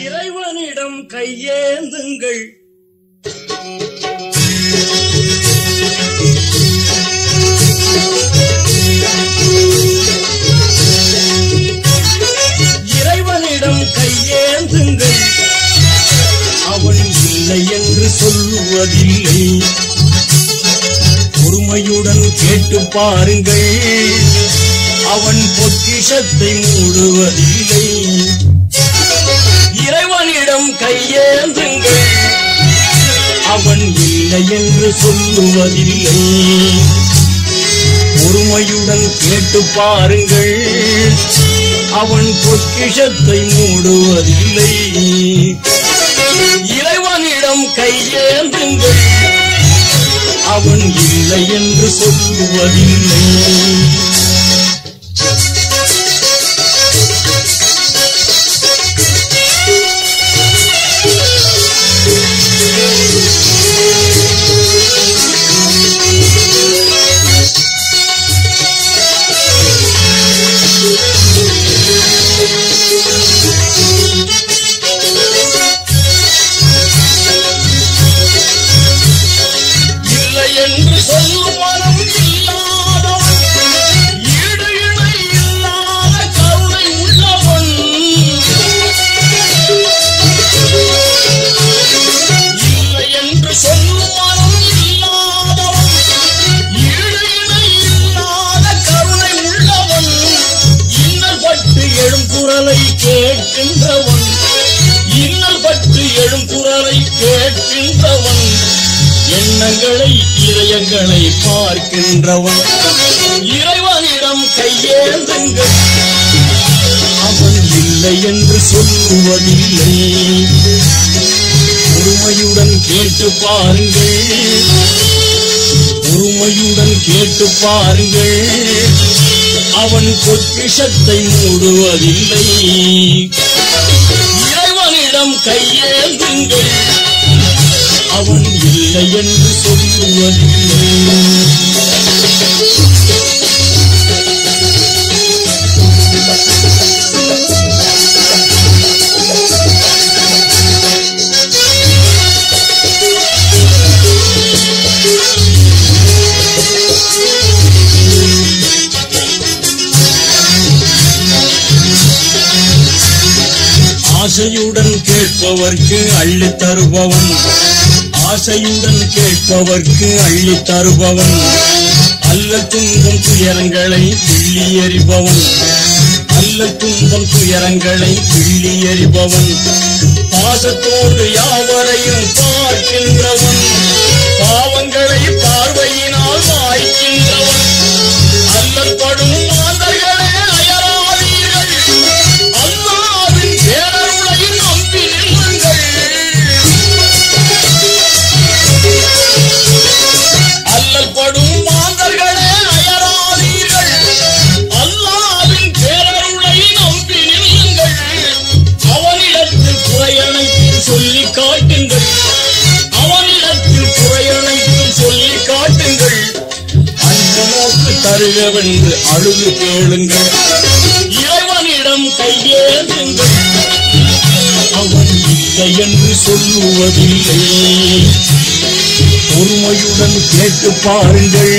இறைவனிடம் கையேந்துங்கள் இறைவனிடம் கையேந்துங்கள் அவன் இல்லை என்று சொல்லுவதில்லை பொறுமையுடன் கேட்டு பாருங்கள் அவன் பொக்கிஷத்தை மூடுவதில்லை இறைவனிடம் கையேந்துங்கள் அவன் இல்லை என்று சொல்லுவதில்லை பொறுமையுடன் கேட்டு பாருங்கள் அவன் பொக்கிஷத்தை மூடுவதில்லை இறைவனிடம் கையேந்துங்கள் அவன் இல்லை என்று சொல்லுவதில்லை இல்லை என்று சொல்லும் மனம் இல்லாதவன் ஈடு இணை இல்லாத கருணை உள்ளவன் இல்லை என்று சொல்லும் மனம் இல்லாதவன் ஈடு இணை இல்லாத கருணை உள்ளவன் இன்னல் பட்டு எழும் குரலை கேட்கின்றவன் இன்னல் பட்டு எழும் குரலை கேட்கின்றவன் எண்ணங்களை இதயங்களை பார்க்கின்றவன் இறைவனிடம் கையேந்துங்கள் அவன் இல்லை என்று சொல்லுவதில்லை பொறுமையுடன் கேட்டு பாருங்கள் பொறுமையுடன் கேட்டு பாருங்கள் அவன் பொக்கிஷத்தை மூடுவதில்லை இறைவனிடம் கையேந்துங்கள் அவன் இல்லை என்று சொல்லுவதில்லை ஆசையுடன் கேட்பவர்க்கு அள்ளி தருபவன் ஆசையுடன் கேட்பவர்க்கு அள்ளி தருபவன் அல்ல துன்பம் துயரங்களை கிள்ளி எறிபவன் அல்ல துன்பம் துயரங்களை கிள்ளி எறிபவன் பாசத்தோடு யாவரையும் பார்க்கின்றவன் பாவங்களை பார்வையினால் வாய்க்கின்றவன் அல்லல் படும் மாந்தர்களே அயராதீர்கள் அல்லாவின் பேரருளை நம்பி நில்லுங்கள் அல்லல் படும் மாந்தர்களே அயராதீர்கள் அல்லாவின் பேரருளை நம்பி நில்லுங்கள் அவனிடத்தில் குறையனைத்து சொல்லி காட்டுங்கள் அவனிடத்தில் குறையனைத்து சொல்லி காட்டுங்கள் அந்த நோக்கு தருகவென்று அழுது கேளுங்கள் இறைவனிடம் கையேந்துங்கள் அவன் இல்லை என்று சொல்லுவதில்லை பொறுமையுடன் கேட்டு பாருங்கள்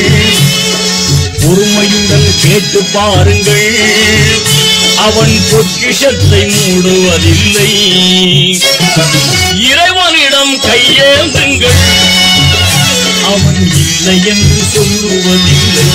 பொறுமையுடன் கேட்டு பாருங்கள் அவன் பொக்கிஷத்தை மூடுவதில்லை இறைவனிடம் கையேந்துங்கள் அவன் இல்லை என்று சொல்லுவதில்லை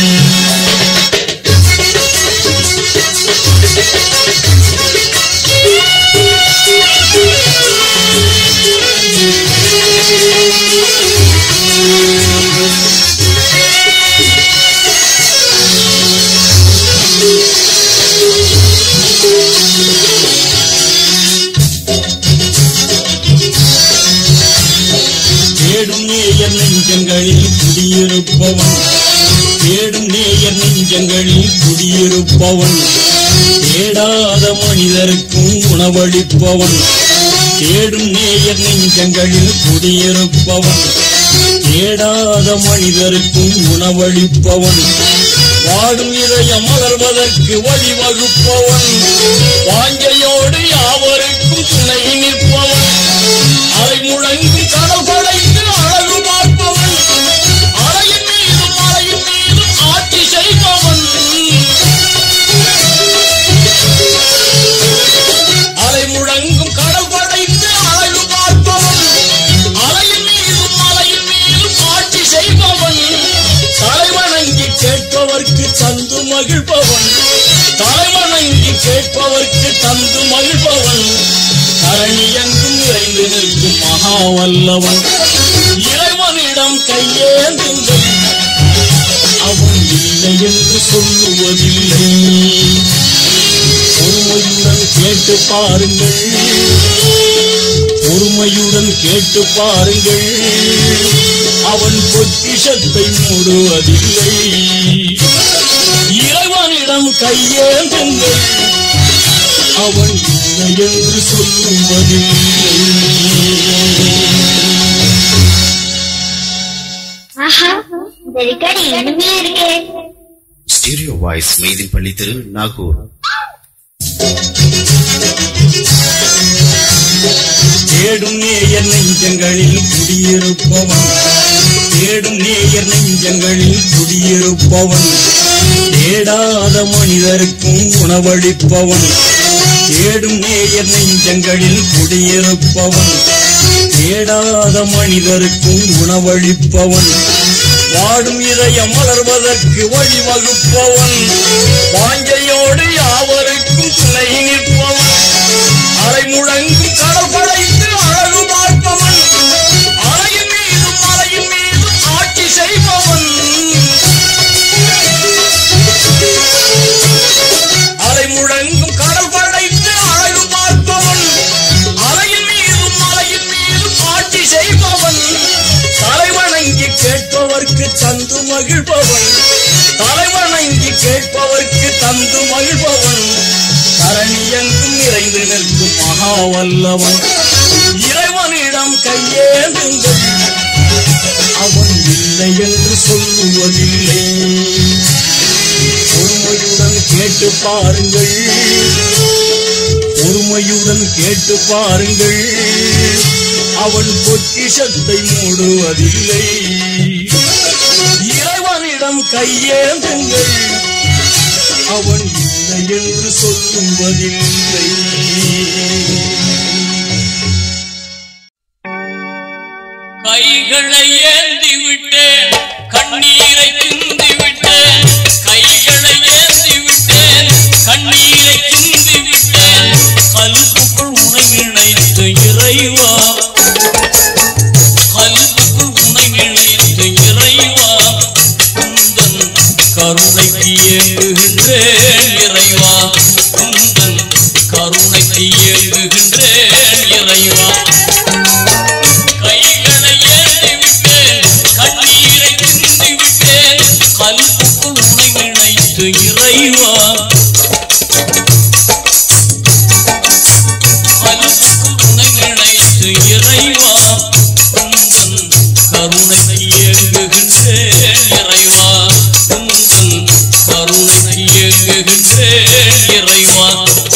தேடும் நேயர் நெஞ்சங்களில் குடியிருப்பவன் தேடும் நேயர் நெஞ்சங்களில் குடியிருப்பவன் தேடாத மனிதருக்கும் உணவளிப்பவன் தேடும் நேயர் நெஞ்சங்களில் குடியிருப்பவன் தேடாத மனிதருக்கும் உணவளிப்பவன் வாடும் இதயம் மலர்வதற்கு வழிவகுப்பவன் வாஞ்சையோடு யாவருக்கும் மகாவல்லவன் இறைவனிடம் கையேந்துங்கள் அவன் இல்லை என்று சொல்லுவதில்லை பொறுமையுடன் கேட்டு பாருங்கள் பொறுமையுடன் கேட்டு பாருங்கள் அவன் பொக்கிஷத்தை மூடுவதில்லை இறைவனிடம் கையேந்துங்கள் அவன் இல்லை என்று சொல்லுவதில்லை ஆஹா இந்த ரெக்கார்டு இனிமையா இருக்கே ஸ்டீரியோ வாய்ஸ் மெய்தின்பள்ளி திரு நாகூர் தேடும் நேயர் நெஞ்சங்களில் குடியிருப்பவன் தேடும் நேயர் நெஞ்சங்களில் குடியிருப்பவன் தேடாத மனிதருக்கும் உணவளிப்பவன் தேடும் நேயர் நெஞ்சங்களில் குடியிருப்பவன் தேடாத மனிதருக்கும் உணவளிப்பவன் வாடும் இதயம் மலர்வதற்கு வழிவகுப்பவன் வாஞ்சையோடு யாவருக்கும் துணை நிற்பவன் அலை முழங்கும் கடல் படைத்து அழகு பார்ப்பவன் அலையின் மீதும் மலையின் மீதும் ஆட்சி செய்பவன் அலை முழங்கும் கடல் படைத்து அழகு பார்ப்பவன் அலையின் மீதும் மலையின் மீதும் ஆட்சி செய்பவன் தலைவணங்கி கேட்பவர்க்கு தந்து மகிழ்பவன் தலைவணங்கி கேட்பவர்க்கு தந்து மகிழ்பவன் தரணி எங்கும் நிறைந்து நிற்கும் மகாவல்லவன் இறைவனிடம் கையேந்துங்கள் அவன் இல்லை என்று சொல்லுவதில்லை பொறுமையுடன் கேட்டு பாருங்கள் பொறுமையுடன் கேட்டு பாருங்கள் அவன் பொக்கிஷத்தை மூடுவதில்லை இறைவனிடம் கையேந்துங்கள் அவன் இல்லை என்று சொல்லுவதில்லை கைகளை ஏந்தி விட்டேன் கண்ணீரை சிந்தி விட்டேன் கைகளை ஏந்தி விட்டேன் கண்ணீரை சிந்தி விட்டேன் கல்புக்குள் உனை நினைத்து இறைவா கல்புக்குள் உனை நினைத்து இறைவா உந்தன் கருணைக்கு ஏங்குகின்றேன் இறைவா உந்தன் கருணைக்கு ஏங்குகின்றேன் இறைவா கைகளை ஏந்தி விட்டேன் கண்ணீரை சிந்தி விட்டேன் கல்புக்குள் உனை நினைத்து இறைவா கல்புக்குள் உனை நினைத்து இறைவா உந்தன் கருணைக்கு ஏங்குகின்றேன் இறைவா உந்தன் கருணைக்கு ஏங்குகின்றேன் இறைவா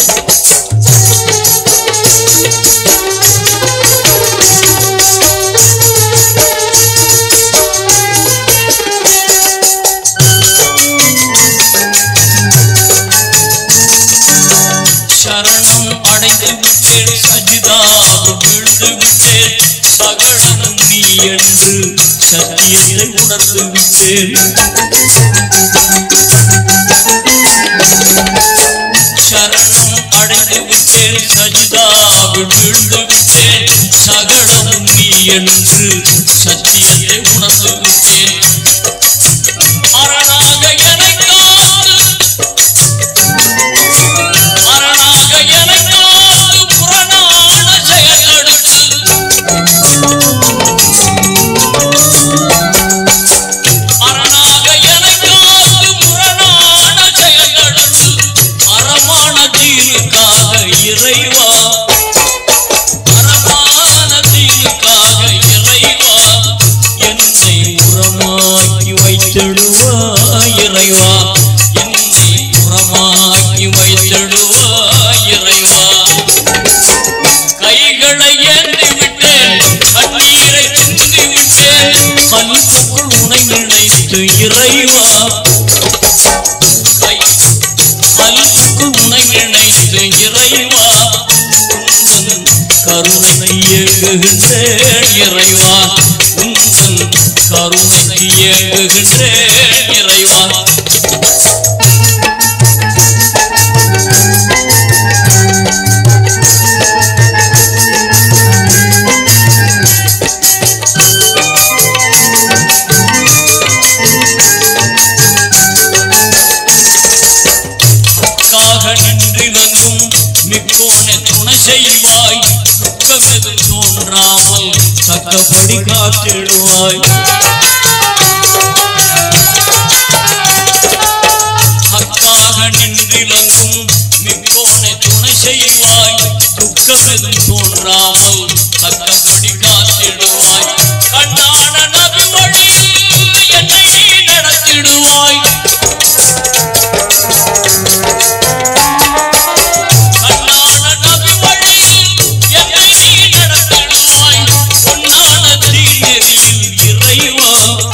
சரணம் அடைந்து விட்டேன் சஜிதாவில் விழுந்து விட்டேன் சகலமும் நீ என்று சத்தியத்தை உணர்ந்து விட்டேன் சரணம் அடைந்து விட்டேன் சஜிதாவில் விழுந்து விட்டேன் சகலமும் நீ என்று சத்தியத்தை உணர்ந்து விட்டேன் அரணாக என்னை காத்து அரணாக எனக்காது புறநான செயல்களுக்கு அரணாக எனக்காது புறநான செயல்களுக்கு அறமான தீனுக்காக இறைவா அறமான தீனுக்காக இறைவா என்னை உரமாக்கி வைத்திடுவாய் இறைவா என்னை உரமாக்கி வைத்திடுவாய் இறைவா கைகளை ஏந்தி விட்டேன் கண்ணீரை சிந்தி விட்டேன் கல்புக்குள் உனை நினைத்து இறைவா கை கல்புக்குள் உனை நினைத்து இறைவா உந்தன் கருணை இயங்குகின்றேன் இறைவா உந்தன் கருணை இயங்குகின்றேன் இறைவா செய்வாய் துக்கமெது தோன்றாமல் தக்கபடி காத்திடுவாய் அக்காக நின்றிலங்கும் மிக்கோனை துணை செய்வாய் துக்கமெது தோன்றாமல் தக்கபடி காத்திடுவாய் கண்ணான நபி வழியில் என்னை நீ நடத்திடுவாய் கண்ணான நபி வழியில் என்னை நீ நடத்திடுவாய் பொன்னான தீநெறியில் இறைவா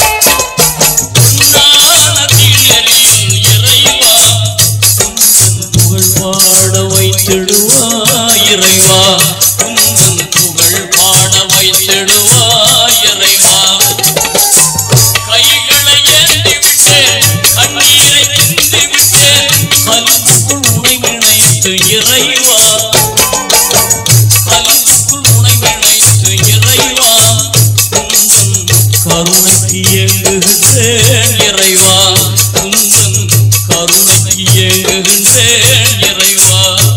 பொன்னான தீநெறியில் இறைவா உந்தன் புகழ் பாட வைத்திடுவாய் இறைவா உந்தன் புகழ் பாட வைத்திடுவாய் இறைவா கைகளை ஏந்தி விட்டேன் கண்ணீரை சிந்தி விட்டேன் கல்லுக்குள் உனை நினைத்து இறைவா கல்லுக்குள் உனை நினைத்து இறைவா உந்தன் கருணைக்கு ஏங்குகின்றேன் இறைவா உந்தன் கருணைக்கு ஏங்குகின்றேன் இறைவா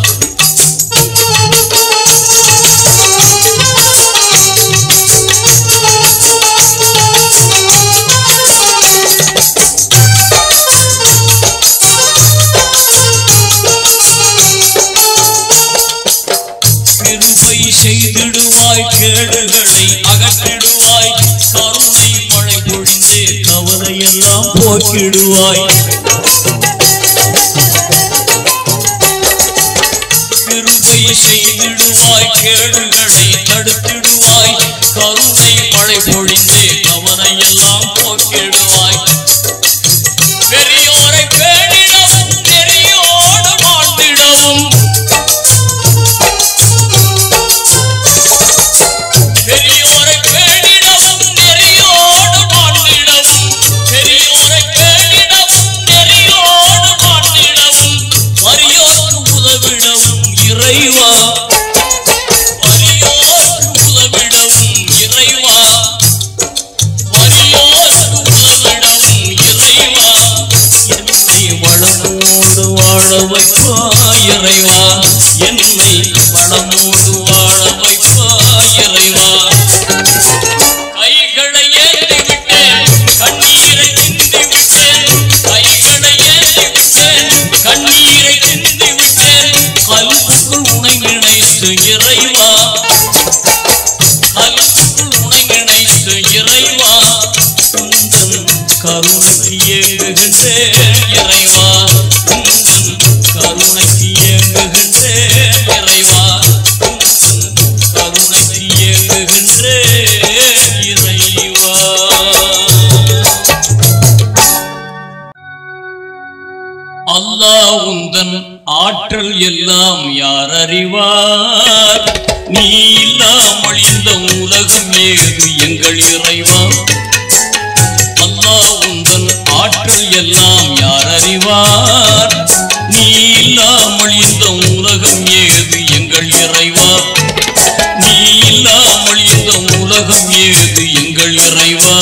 கிருபை செய்திடுவாய் கேடுகளை அகற்றிடுவாய் கருணை மழை பொழிந்தே கவலையெல்லாம் போக்கிடுவாய் கிருபை செய்திடுவாய் கேடுகளை தடுத்திடுவாய் கருணை மழை பொழிந்தே கவலையெல்லாம் போக்கிடுவாய் பெரியோரை பேணிடவும் நெறியோடு வாழ்ந்திடவும் பெரியோரை பேணிடவும் நெறியோடு வாழ்ந்திடவும் பெரியோரை பேணிடவும் நெறியோடு வாழ்ந்திடவும் வறியோர்க்கு உதவிடவும் இறைவா வறியோர்க்கு உதவிடவும் இறைவா வறியோர்க்கு உதவிடவும் இறைவா என்னை வளமோடு வாழ வைப்பாய் இறைவா என்னை வளமோடு வாழ வைப்பாய் இறைவா கைகளை ஏந்தி விட்டேன் கண்ணீரை சிந்தி விட்டேன் கைகளை ஏந்தி விட்டேன் கண்ணீரை சிந்தி விட்டேன் கல்புக்குள் உனை நினைத்து இறைவா கல்புக்குள் உனை நினைத்து இறைவா உந்தன் கருணைக்கு ஏங்குகின்றேன் இறைவா உந்தன் கருணைக்கு ஏங்குகின்றேன் இறைவா உந்தன் கருணைக்கு ஏங்குகின்றேன் இறைவா அல்லாஹ் உந்தன் ஆற்றல் எல்லாம் யார் அறிவார் நீ இல்லாமல் இந்த உலகம் ஏது எங்கள் இறைவா அல்லாஹ் உந்தன் ஆற்றல் எல்லாம் யார் அறிவார் நீ இல்லாமல் இந்த உலகம் ஏது எங்கள் இறைவா நீ இல்லாமல் இந்த உலகம் ஏது எங்கள் இறைவா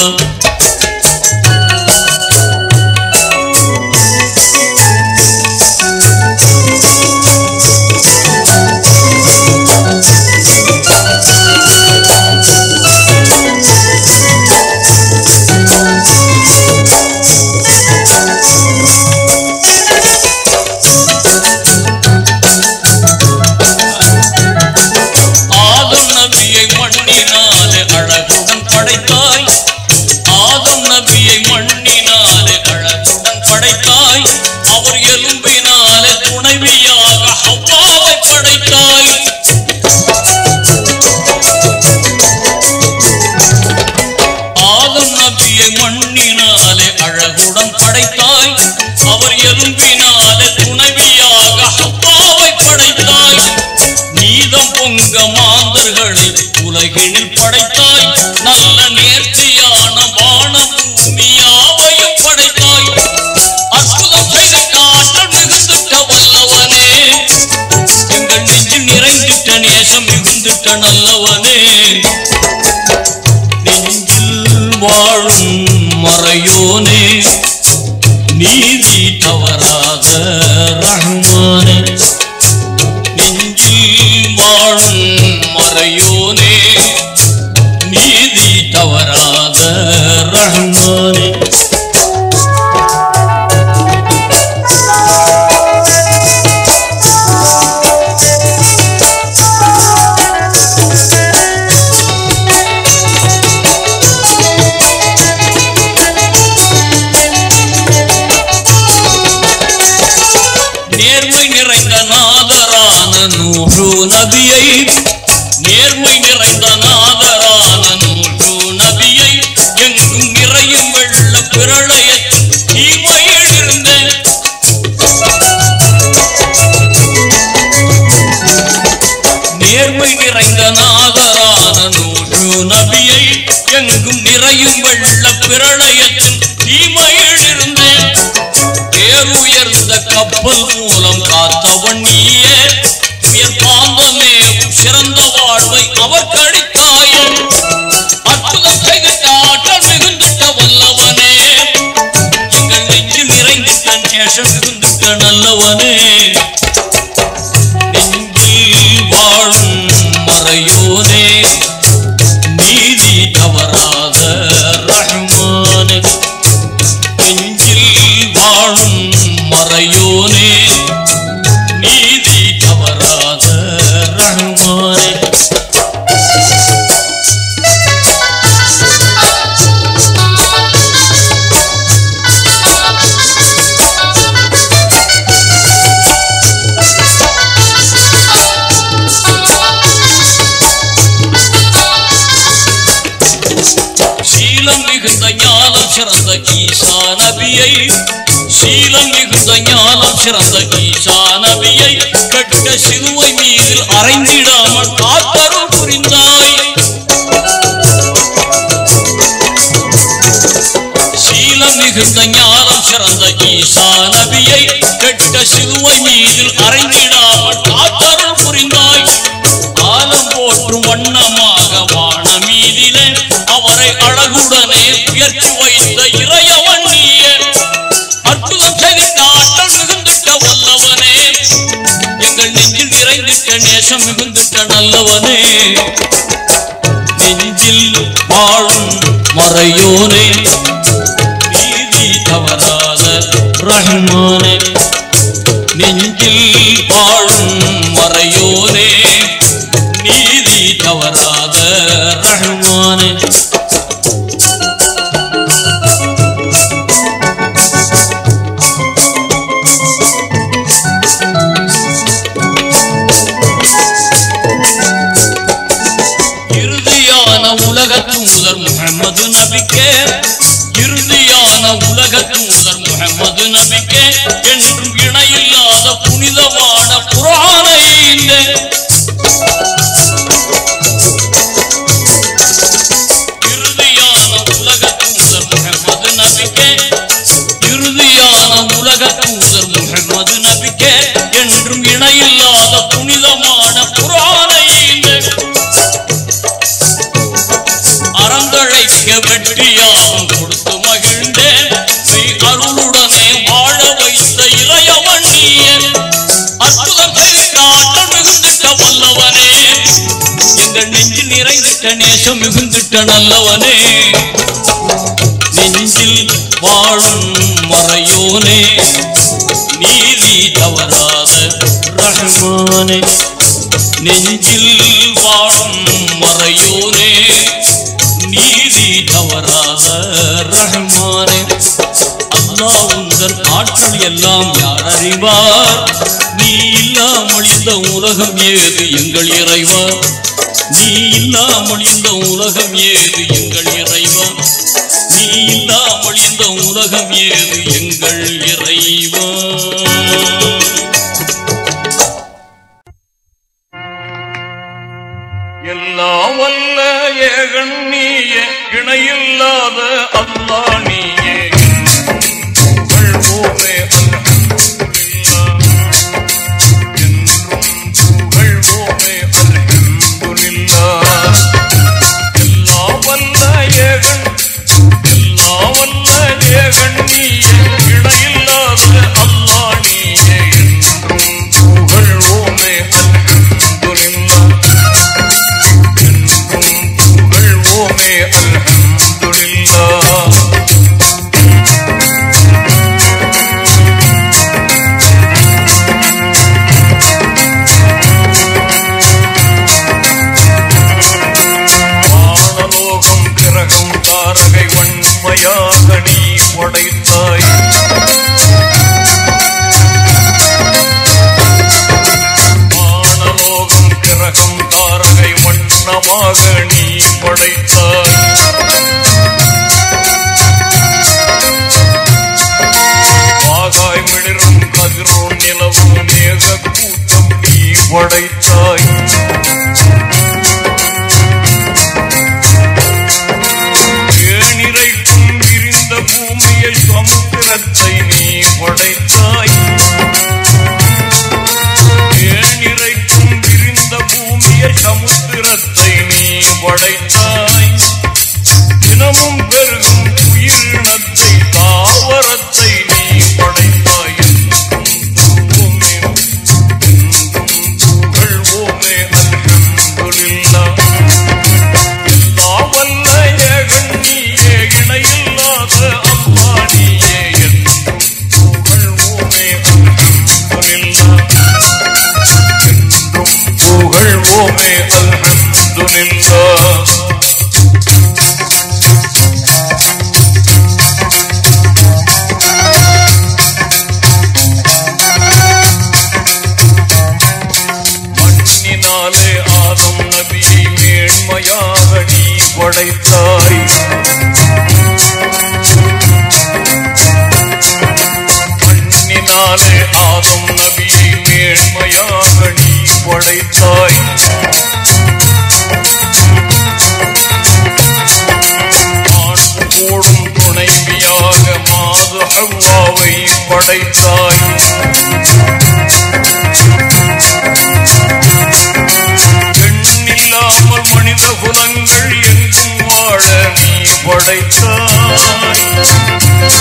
ஆதம் நபியை மண்ணினாலே அழகுடன் படைத்தாய் ஆதம் நபியை மண்ணினாலே அழகுடன் படைத்தாய் அவர் எலும்பினாலே துணைவியாக ஹவ்வாவை படைத்தாய் ஆதம் நபியை மண்ணினாலே அழகுடன் படைத்தாய் அவர் எலும்பினாலே துணைவியாக ஹவ்வாவை படைத்தாய் நீதம் பொங்க மாந்தர்களை உலகினில் படைத்தாய் நல்ல நேர்த்தியான வானம் பூமியாவையும் படைத்தாய் அற்புதம் செய்த ஆற்றல் மிகுந்துட்ட வல்லவனே எங்கள் நெஞ்சில் நிறைந்திட்ட நேசம் மிகுந்துட்ட நல்லவனே நெஞ்சில் வாழும் மறையோனே நீதி தவறாத ரஹ்மானே நெஞ்சில் வாழும் மறையோனே நீதி தவறாத ரஹ்மானே நேர்மை நிறைந்த நாதரான நூறு நபியை நேர்மை நிறைந்த நாதரான நூறு நபியை எங்கும் நிறையும் வெள்ள பிரளய தீமையில் இருந்த நேர்மை நிறைந்த நாதரான நூறு நபியை எங்கும் நிறையும் வெள்ள பிரளயத்தில் தீமையில் இருந்தேன் பேருயர்ந்த கப்பல் மூலம் காத்தவன் நீயே உயர் பாந்தமே சிறந்த வாழ்வை அவர் கழித்தாயே அற்புதம் செய்திட்ட ஆற்றல் மிகுந்திட்ட வல்லவனே எங்கள் நெஞ்சில் நிறைந்திட்ட சேஷம் மிகுந்திட்ட நல்லவனே நெஞ்சில் வாழும் மறையோனே நீதி தவறாத ரஹ்மானே நெஞ்சில் வாழும் மறையோனே நீதி தவறாத ரஹ்மானே சீலம் மிகுந்த ஞானம் சிறந்த ஈசா நபியை சீலம் மிகுந்த ஞானம் சிறந்த ஈசா நபியை கட்ட சிலுவை மீதில் அரைந்திடாமல் காத்தருள் புரிந்தாய் சீலம் மிகுந்த ஞானம் சிறந்த ஈசா நபியை கட்ட சிலுவை மீதில் அரைந்திடாமல் காத்தருள் புரிந்தாய் காலம் போற்றும் வண்ணமாக வான மீதிலே அவரை அழகுடனே உயர்த்தி வைத்த இறையவன் நீயே அற்புதம் செய்திட்ட ஆற்றல் மிகுந்திட்ட வல்லவனே எங்கள் நெஞ்சில் நிறைந்திட்ட நேசம் மிகுந்திட்ட நல்லவனே நெஞ்சில் வாழும் மறையோனே நீதி தவறாத ரஹ்மானே நெஞ்சில் வாழும் மறையோனே நீதி தவறாத ரஹ்மானே இறுதியான உலக தூதர் முகமது நபிக்கே இறுதியான உலக தூதர் முகமது நபிக்கே என்றும் இணையில்லாத புனிதமான புராணை இந்த இறுதியான உலக தூதர் முகமது நபிக்கே இறுதியான உலக தூதர் முகமது நபிக்கே என்றும் இணையில்லாத புனிதமான புராணை இந்த அறந்தழைக்க வெற்றியாகும் கொடுத்து மகிழ்ந்தேன் ஸ்ரீ அருளுடனே வாழ வைத்த இளையவன் நீயே அற்புதம் செய்திட்ட ஆற்றல் மிகுந்திட்ட வல்லவனே எங்கள் நெஞ்சில் நிறைந்திட்ட நேசம் மிகுந்திட்ட நல்லவனே நெஞ்சில் வாழும் மறையோனே நீதி தவறாத ரஹ்மானே நெஞ்சில் வாழும் மறையோனே நீதி தவறாத ரஹ்மானே அல்லாஹ் உந்தன் ஆற்றல் எல்லாம் யார் அறிவார் நீ இல்லாமல் இந்த உலகம் ஏது எங்கள் இறைவா நீ இல்லாமல் இந்த உலகம் ஏது எங்கள் இறைவா நீ இல்லாமல் இந்த உலகம் ஏது எங்கள் இறைவா எல்லாம் வல்ல ஏகன் நீயே இணையில்லாத அல்லா நீயே புகழ்வோமே அல்ஹம்துலில்லாஹ். என்றும் புகழ்வோமே அல்ஹம்துலில்லாஹ். எல்லாம் வல்ல ஏகன் எல்லாம் வல்ல ஏகன் நீயே இணையில்லாத அல்லா நீயே என்றும் புகழ்வோமே அல்ஹம்துலில்லாஹ். சொந்தமாக நீ படைத்தாய் வாகாய் மிளிரும் கதிரோன் நிலவு மேக கூட்டம் நீ படைத்தாய் ஏனிரைக்கும் விரிந்த பூமியை சமுத்திரத்தை நீ படைத்தாய் ஏனிரைக்கும் விரிந்த பூமியை சமுத்திரத்தை நீ படைத்தாய் தினமும் பெருகும் உயிரினத்தை தாவரத்தை நீ படைத்தாய் என்றும் பூமி என்றும் புகழ்வோமே அல்ஹம்துலில்லாஹ் எல்லா வல்ல ஏகன் நீயே இணையில்லாத அல்லாஹ் நீயே என்றும் புகழ்வோமே அல்ஹம்துலில்லாஹ் என்றும் புகழ்வோமே அல்ஹம்துலில்லாஹ் மண்ணினாலே ஆதம் நபியை மேன்மையாக நீ படைத்தாய் மண்ணினாலே ஆதம் நபியை மேன்மையாக நீ படைத்தாய் ஆண் கூடும் துணைவியாக மாது ஹவ்வாவை படைத்தாய் எண்ணில்லாமல் மனித குலங்கள் எங்கும் வாழ நீ படைத்தாய்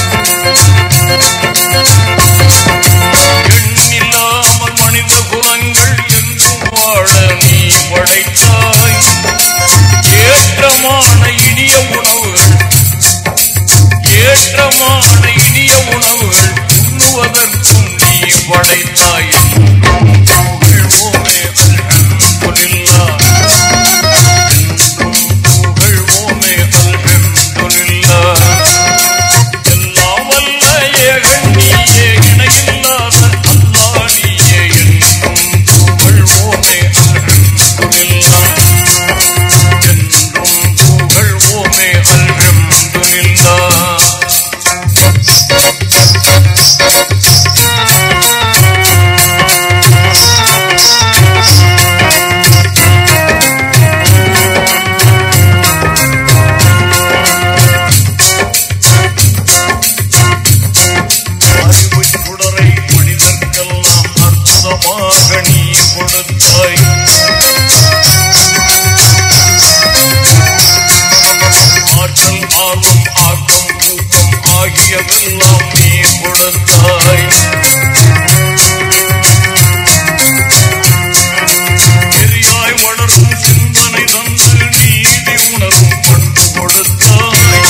எண்ணில்லாமல் மனித குலங்கள் எங்கும் வாழ நீ படைத்தாய் ஏற்றமான இனிய உணவுகள் ஏற்றமான இனிய உணவுகள் உண்ணுவதற்கும் நீ படைத்தாய் என்றும் புகழ்வோமே அல்ஹம்துலில்லாஹ் என்றும் புகழ்வோமே அல்ஹம்துலில்லாஹ் எல்லாம் வல்ல ஏகன் நீயே இணையில்லாத அல்லாஹ் நீயே என்றும் புகழ்வோமே அல்ஹம்துலில்லாஹ் என்றும் புகழ்வோமே அல்ஹம்துலில்லாஹ் அறிவுச் சுடரை மனிதர்க்கெல்லாம் அர்த்தமாக நீ கொடுத்தாய் ஆற்றல் ஆர்வம் ஆக்கம் ஊக்கம் ஆகியவெல்லாம் நீ கொடுத்தாய் எரியாய் வளரும் சிந்தனை தந்து நீதி உணரும் பண்பு கொடுத்தாய்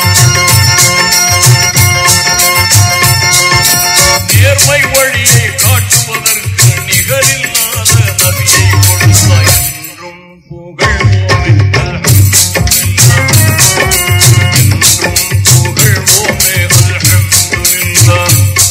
நேர்மை வழியை காட்டுவதற்கு நிகரில்லாத நதியை கொடுத்தாய் என்றும் புகழ்வோமே அல்ஹம்துலில்லாஹ். என்றும் புகழ்வோமே அல்ஹம்துலில்லாஹ்.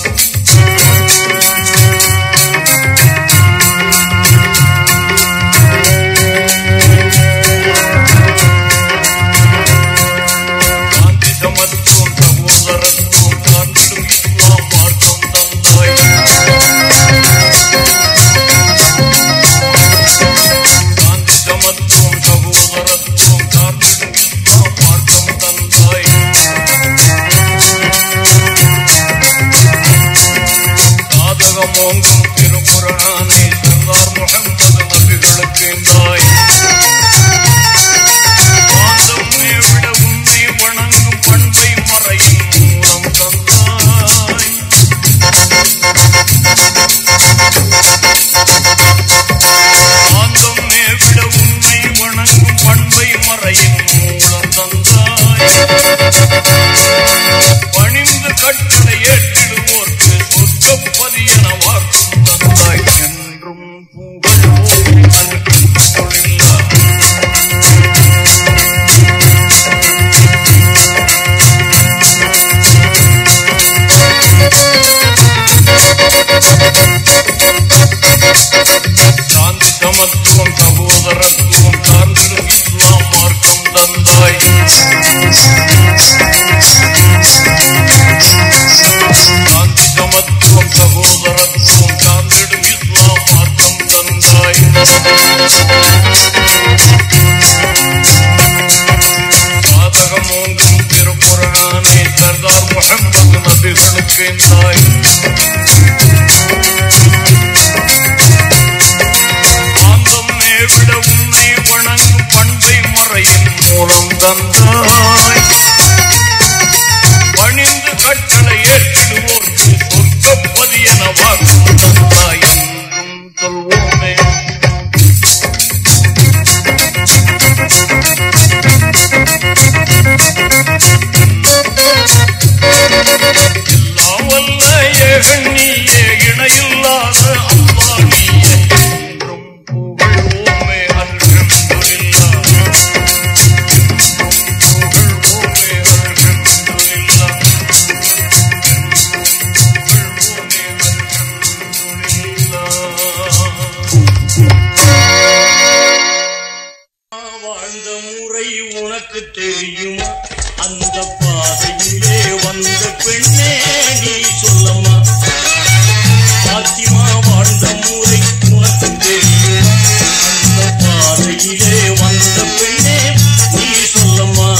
வாழ்ந்த முறை உனக்கு தெரியுமா அந்த பாதையிலே வந்த பெண்ணே நீ சொல்லம்மா பாத்திமா வாழ்ந்த முறை உனக்கு தெரியுமா அந்த பாதையிலே வந்த பெண்ணே நீ சொல்லம்மா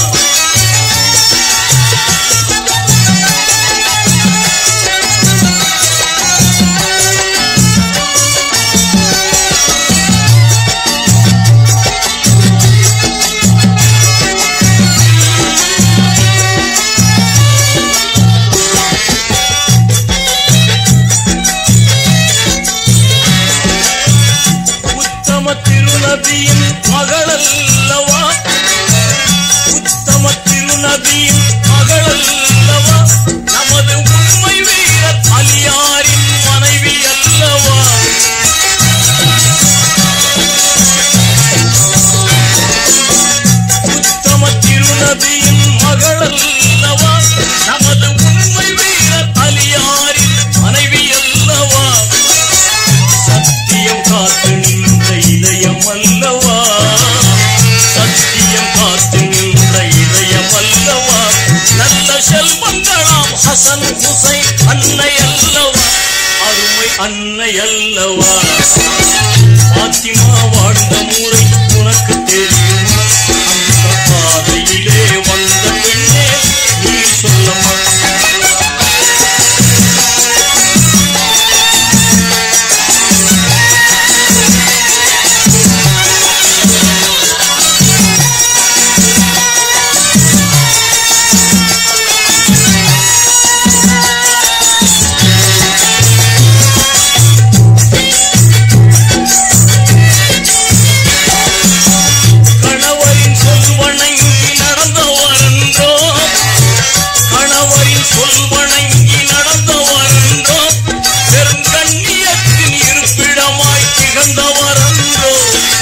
உத்தம திருநபியின் மகளல்லவா உத்தம திருநபியின் மகளல்லவா நமது உண்மை வீரர் அலியாரின் மனைவி அல்லவா உத்தம திருநபியின் மகளல்லவா நமது உண்மை வீரர் அலியாரின் மனைவி அல்லவா சத்தியம் காத்து நின்ற இதயம் அல்லவா சத்தியம் காத்து நின்ற இதயம் அல்லவா நல்ல செல்வங்களாம் ஹசன் ஹுசைன் அன்னை அல்லவா அருமை அன்னை அல்லவா பாத்திமா வாழ்ந்த முறை உனக்கு தெரியுமா அந்த பாதையிலே வந்த பெண்ணே நீ சொல்லமா கணவரின் சொல் வணங்கி நடந்தவரன்றோ கணவரின் சொல் வணங்கி நடந்தவரன்றோ பெருங்கண்ணியத்தின் இருப்பிடமாய் திகழ்ந்தவரன்றோ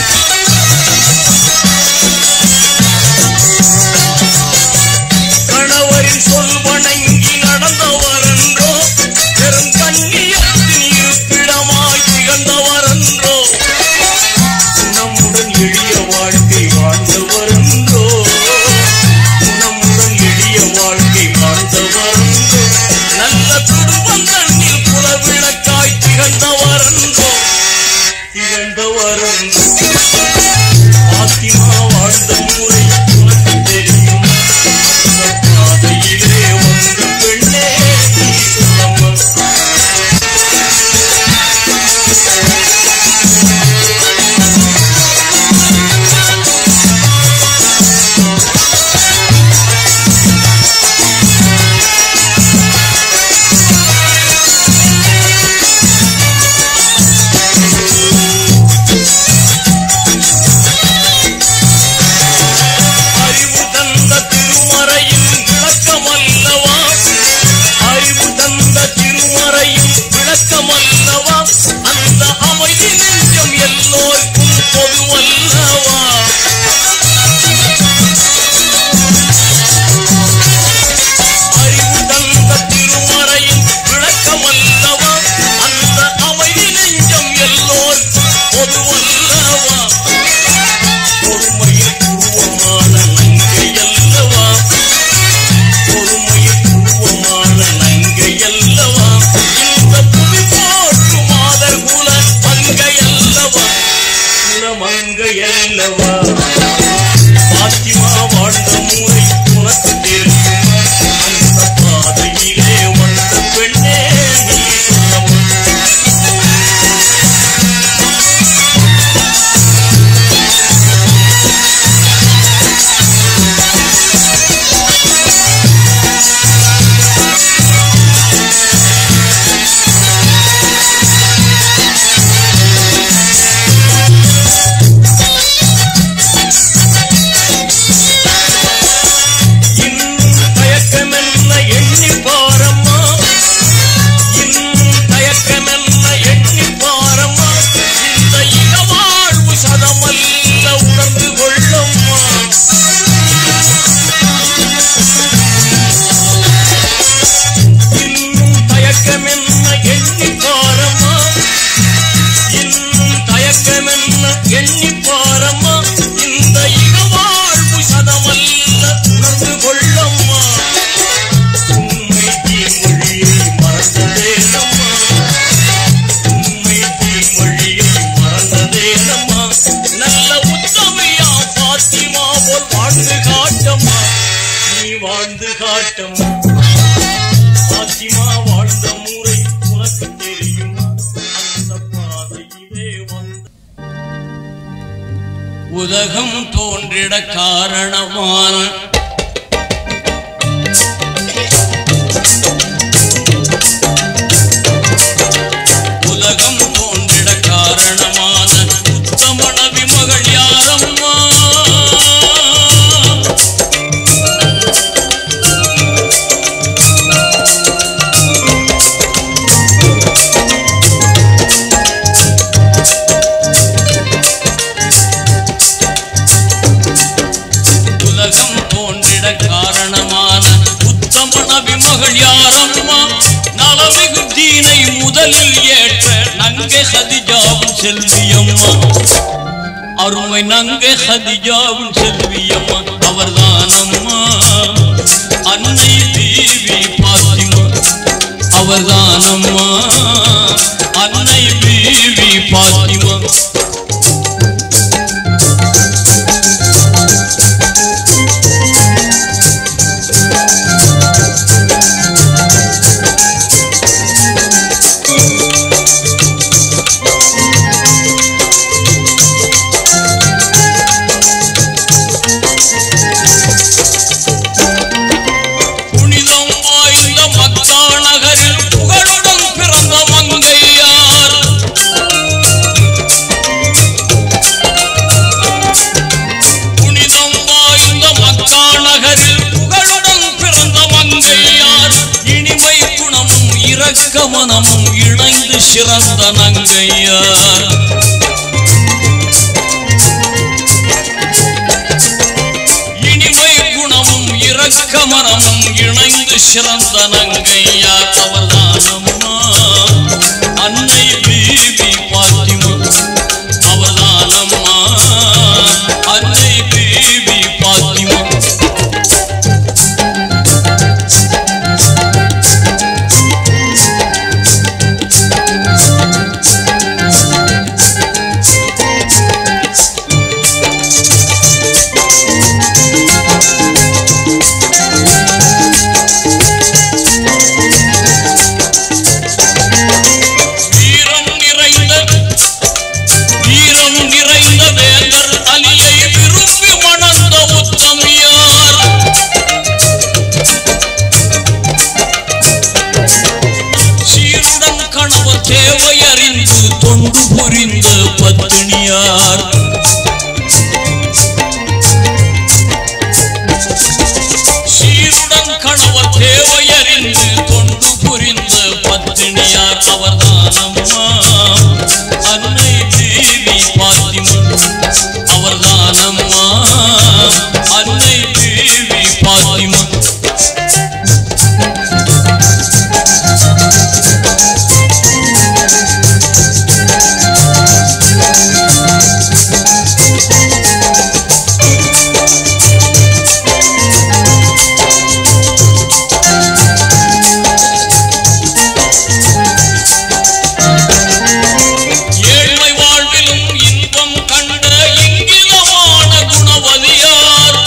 கணவரின் சொல் வணங்கி நடந்தவரன்றோ பெருங்கண்ணியத்தின் இருப்பிடமாய் திகழ்ந்தவரன்றோ குணமுடன் எளிய வாழ்க்கை வாழ்ந்தவரன்றோ குணமுடன் எளிய வாழ்க்கை வாழ்ந்தவரன்றோ நல்ல குடும்பங்களில் குலவிளக்காய் திகழ்ந்தவரன்றோ திகழ்ந்தவரன்றோ பாத்திமா வாழ்ந்த முறை உனக்கு தெரியும் அந்த பாதையிலே வந்த பெண்ணே நீ சொல்லம்மா அறிவு தந்த திருமறையின் விளக்கமல்லவா அறிவு தந்த திருமறையின் விளக்கமல்லவா அந்த அமைதி நெஞ்சம் எல்லோருக்கும் பொதுவல்லவா அறிவு தந்த திருமறையின் விளக்கமல்லவா அந்த அமைதி நெஞ்சம் எல்லோருக்கும் பொதுவல்லவா பொறுமையில் உருவமான நங்கை அல்லவா பொறுமையில் உருவமான நங்கை அல்லவா இந்த புவி போற்று மாதர் குல மங்கை அல்லவா குலமங்கை அல்லவா பாத்திமா வாழ்ந்த முறை உனக்கு தெரியுமா அந்த பாதையிலே வந்த பெண்ணே நீ சொல்லமா வரட்டுமா பாத்திமா வாழ்ந்த முறை உனக்கு தெரியுமா அந்த பாதையிலே வந்த உலகம் தோன்றிட காரணமான உலகம் தோன்றிட காரணமான உத்தம நபி மகள் யாரம்மா உலகம் தோன்றிட காரணமான உத்தம நபி மகள் யாரம்மா நலமிகு தீனை முதலில் ஏற்ற நங்கை ஹதிஜாவும் செல்வியம்மா அருமை நங்கை ஹதிஜாவும் செல்வியம்மா அவர்தானம்மா அன்னை பீவி பாத்திமா அவர்தானம்மா அன்னை பீவி பாத்திமா புனிதம் வாய்ந்த மக்கா நகரில் புகழுடன் பிறந்த மங்கையார் புனிதம் வாய்ந்த மக்கா நகரில் புகழுடன் பிறந்த மங்கையார் இனிமை குணமும் இரக்க மனமும் இணைந்து சிறந்த நங்கையார் இனிமை குணமும் இரக்க மனமும் இணைந்து சிறந்த நங்கையார் அவர்தானம்மா அன்னை பீபி பாத்திமா அவர்தானம்மா அன்னை பீபி பாத்திமா வீரம் நிறைந்த வீரம் நிறைந்த வேந்தர் அலியை விரும்பி மணந்த உத்தமியார் சீருடன் கணவர் தேவை அறிந்து தொண்டு புரிந்த பத்தினியார் சீருடன் கணவர் தேவை அறிந்து தொண்டு புரிந்த பத்தினியார் அவர்தானம்மா அன்னை தேவி பாத்திமா அவர்தானம்மா அன்னை தேவி பாத்திமா ஏழ்மை வாழ்விலும் இன்பம் கண்ட இங்கிலமான குணவதியார்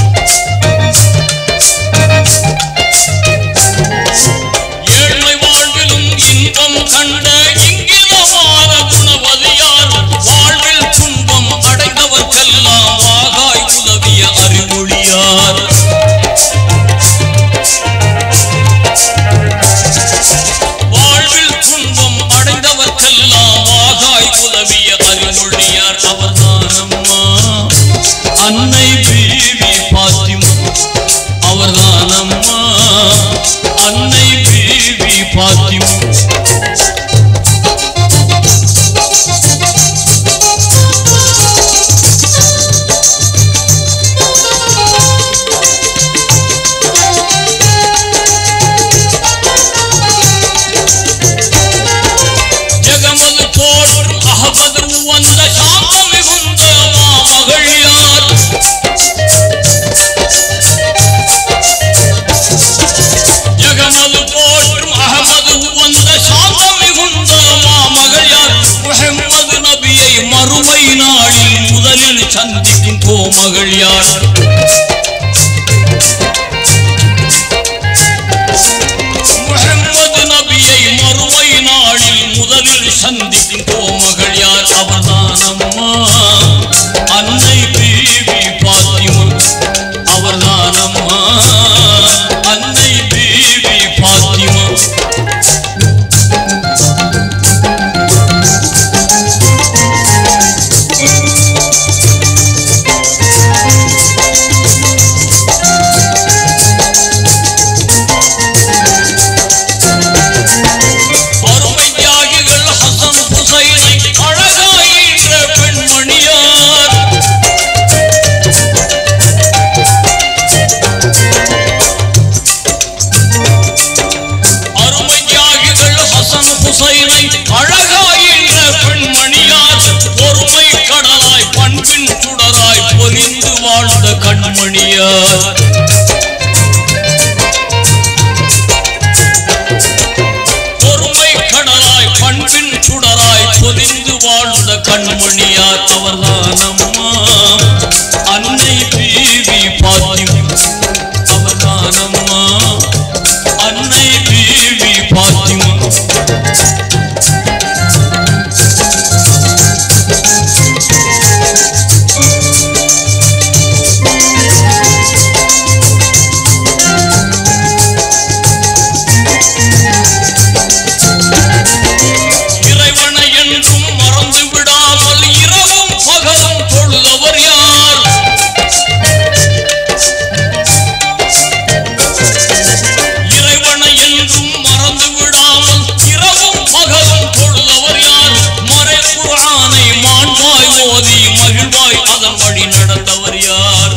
ஏழ்மை வாழ்விலும் இன்பம் கண்ட இங்கிலமான குணவதியார் வாழ்வில் துன்பம் அடைந்தவர்க்கெல்லாம் வாகாய் உதவிய அறிமொழியார் வாழ்வில் துன்பம் அடைந்தவர்க்கெல்லாம் வாகாய் உதவிய அறிமொழியார் அவர்தானம்மா அன்னை பீவி பாத்திமா அவர்தானம்மா அன்னை பீவி பாத்திமா ஜெகமது போற்றும் அகமது வந்த சாந்த மிகுந்த மாமகள் யார் ஜெகமது போற்றும் அகமது வந்த சாந்த மிகுந்த மாமகள் யார் முஹம்மது நபியை மறுமை நாளில் முதலில் சந்திக்கும் கோமகள் யார் வாழ்ந்த கண்மணியார் பொறுமை கடலாய் பண்பின் சுடராய் பொதிந்து வாழ்ந்த கண்மணியார் அவர்தான் அம்மா அன்னை பீவி பாத்திம் அவர்தான் அம்மா அன்னை பீவி பாத்திமா இறைவனை என்றும் மறந்து விடாமல் இரவும் பகலும் தொழுதவர் யார் இறைவனை என்றும் மறந்து விடாமல் இரவும் பகலும் தொழுதவர் யார் மறை குரானை மாண்பாய் ஓதி மகிழ்வாய் அதன் வழி நடந்தவர் யார்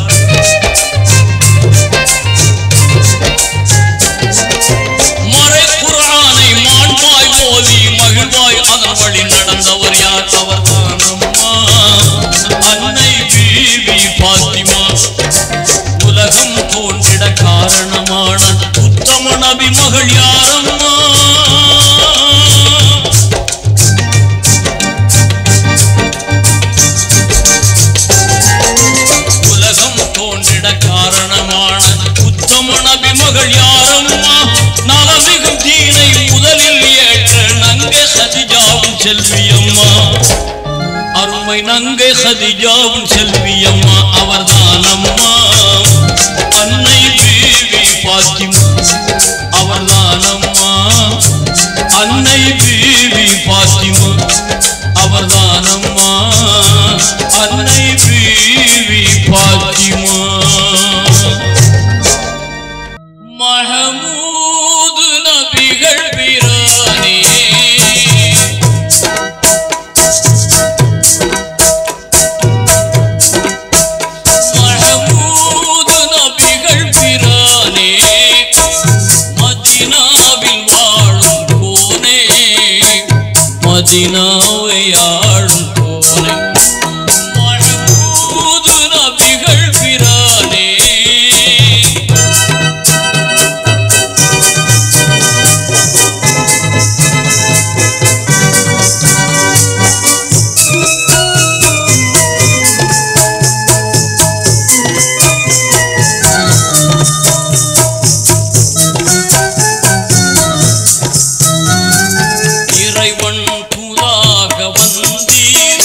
மறை குரானை மாண்பாய் ஓதி மகிழ்வாய் அதன் வழி நடந்தவர் யார் அவர்தான் அம்மா அன்னை பீவி பாத்திமா உலகம் தோன்றிட காரணமான உத்தம நபி மகள் யாரம்மா உலகம் தோன்றிட காரணமான உத்தம நபி மகள் யாரம்மா நலமிகும் தீனை முதலில் ஏற்ற நங்கை சதிஜாவும் செல்வியம்மா அருமை நங்கை சதிஜாவும் செல்வியம்மா அவர்தான் அம்மா அன்னை பீவி பாத்திமா அவர்தான் அம்மா அன்னை பீவி பாத்திமா அவர்தான் அம்மா அன்னை பீவி பாத்திமா மஹமூது நபிகள் பிரானே மஹமூது நபிகள் பிரானே மதினாவில் வாழும் கோனே மதினாவை ஆளும் கோனே மஹமூது நபிகள் பிரானே இறைவன் தூதாக வந்தீர்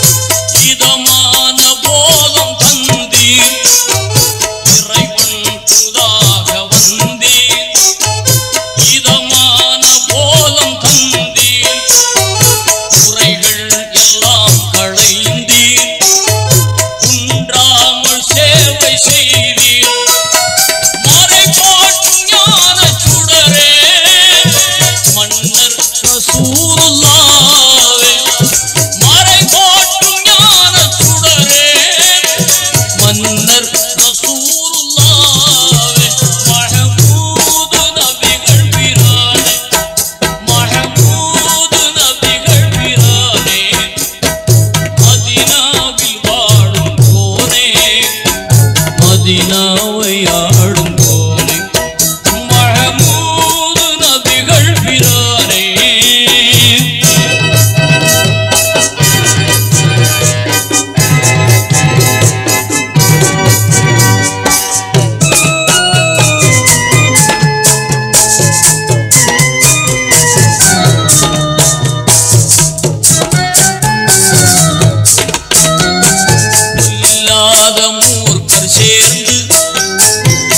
இதமான போதம் தந்தீர் இறைவன் தூதாக வந்தீர் இதமான போதம் தந்தீர் குறைகள் எல்லாம் களைந்தீர் குன்றாமல் சேவை செய்தீர் மறை காட்டும் ஞான சுடரே மன்னர் ரசூலுல்லாவே மறை காட்டும் ஞான சுடரே மன்னர் ரசூலுல்லாவே மஹமூது நபிகள் பிரானே மஹமூது நபிகள் பிரானே மதினாவில் வாழும் கோனே மதினாவை ஆடும் கோனே மஹமூது நபிகள் பிரானே இல்லாத மூர்க்கர் சேர்ந்து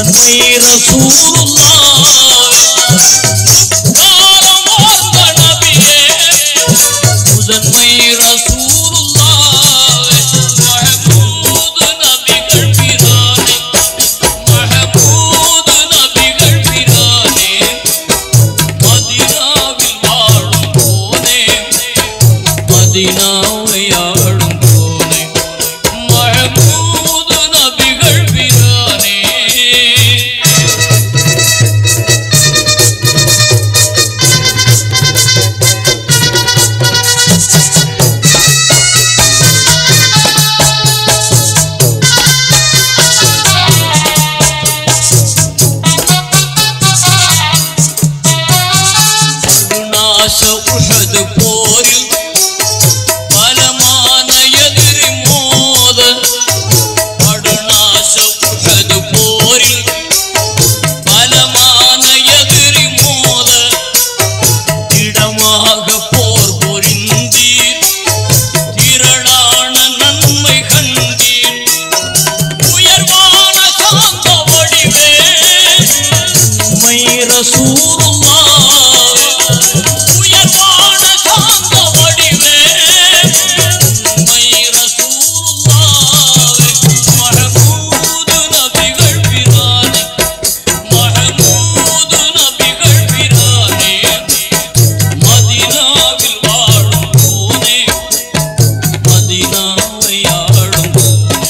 முதன்மை ரசூலுல்லாஹ் முத்தாரமோந்த நபியே முதன்மை ரசூலுல்லாஹ் மஹமூது நபிகள் பிரானே மஹமூது நபிகள் பிரானே மதினாவில் வாழும் போனே மதினாவை ஆளும் போனே மஹமூது நபிகள் பிரானே நாச உஹது போரில் பலமான எதிரி மோத படுநாச உஹது போரில் பலமான எதிரி மோத திடமாக போர் புரிந்தீர் திரளான நன்மை கண்டீர் உயர்வான சாந்த வடிவே உம்மை ரசூலுல்லாஹ் உயர்வான சாந்த வடிவே உம்மை ரசூலுல்லாஹ் மஹமூது நபிகள் பிரானே மஹமூது நபிகள் பிரானே மதினாவில் வாழும் போனே மதினாவை ஆளும் போனே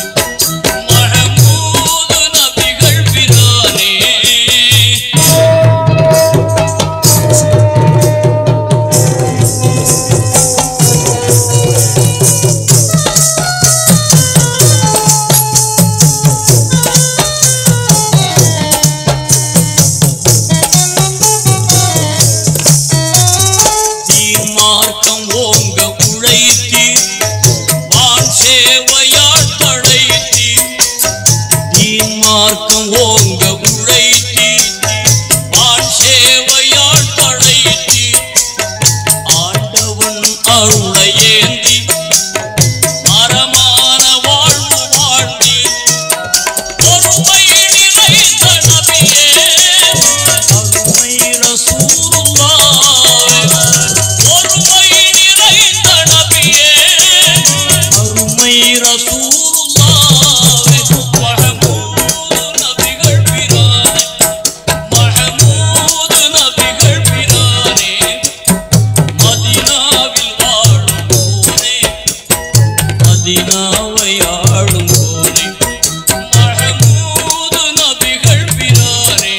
மஹமூது நபிகள் பிரானே தீர்மார்க்கம் ஓங்க உழைத்தி வான் சேவையால் தழைத்தி தீர்மார்க்கம் ஓங்க உழைத்தி வான் சேவையால் தழைத்தி ஆண்டவன் அருளையேந்தி மரமான வாழ்வு வாழ்ந்தி பொறுமை நிறைந்த நபியே அருமை ரசூலுல்லாஹ் பொறுமை நிறைந்த நபியே அருமை ரசூலுல்லாஹ் மஹமூது நபிகள் பிரானே மஹமூது நபிகள் பிரானே மதினாவில் வாழும் போனே மதினாவை ஆளும் போனே மஹமூது நபிகள் பிரானே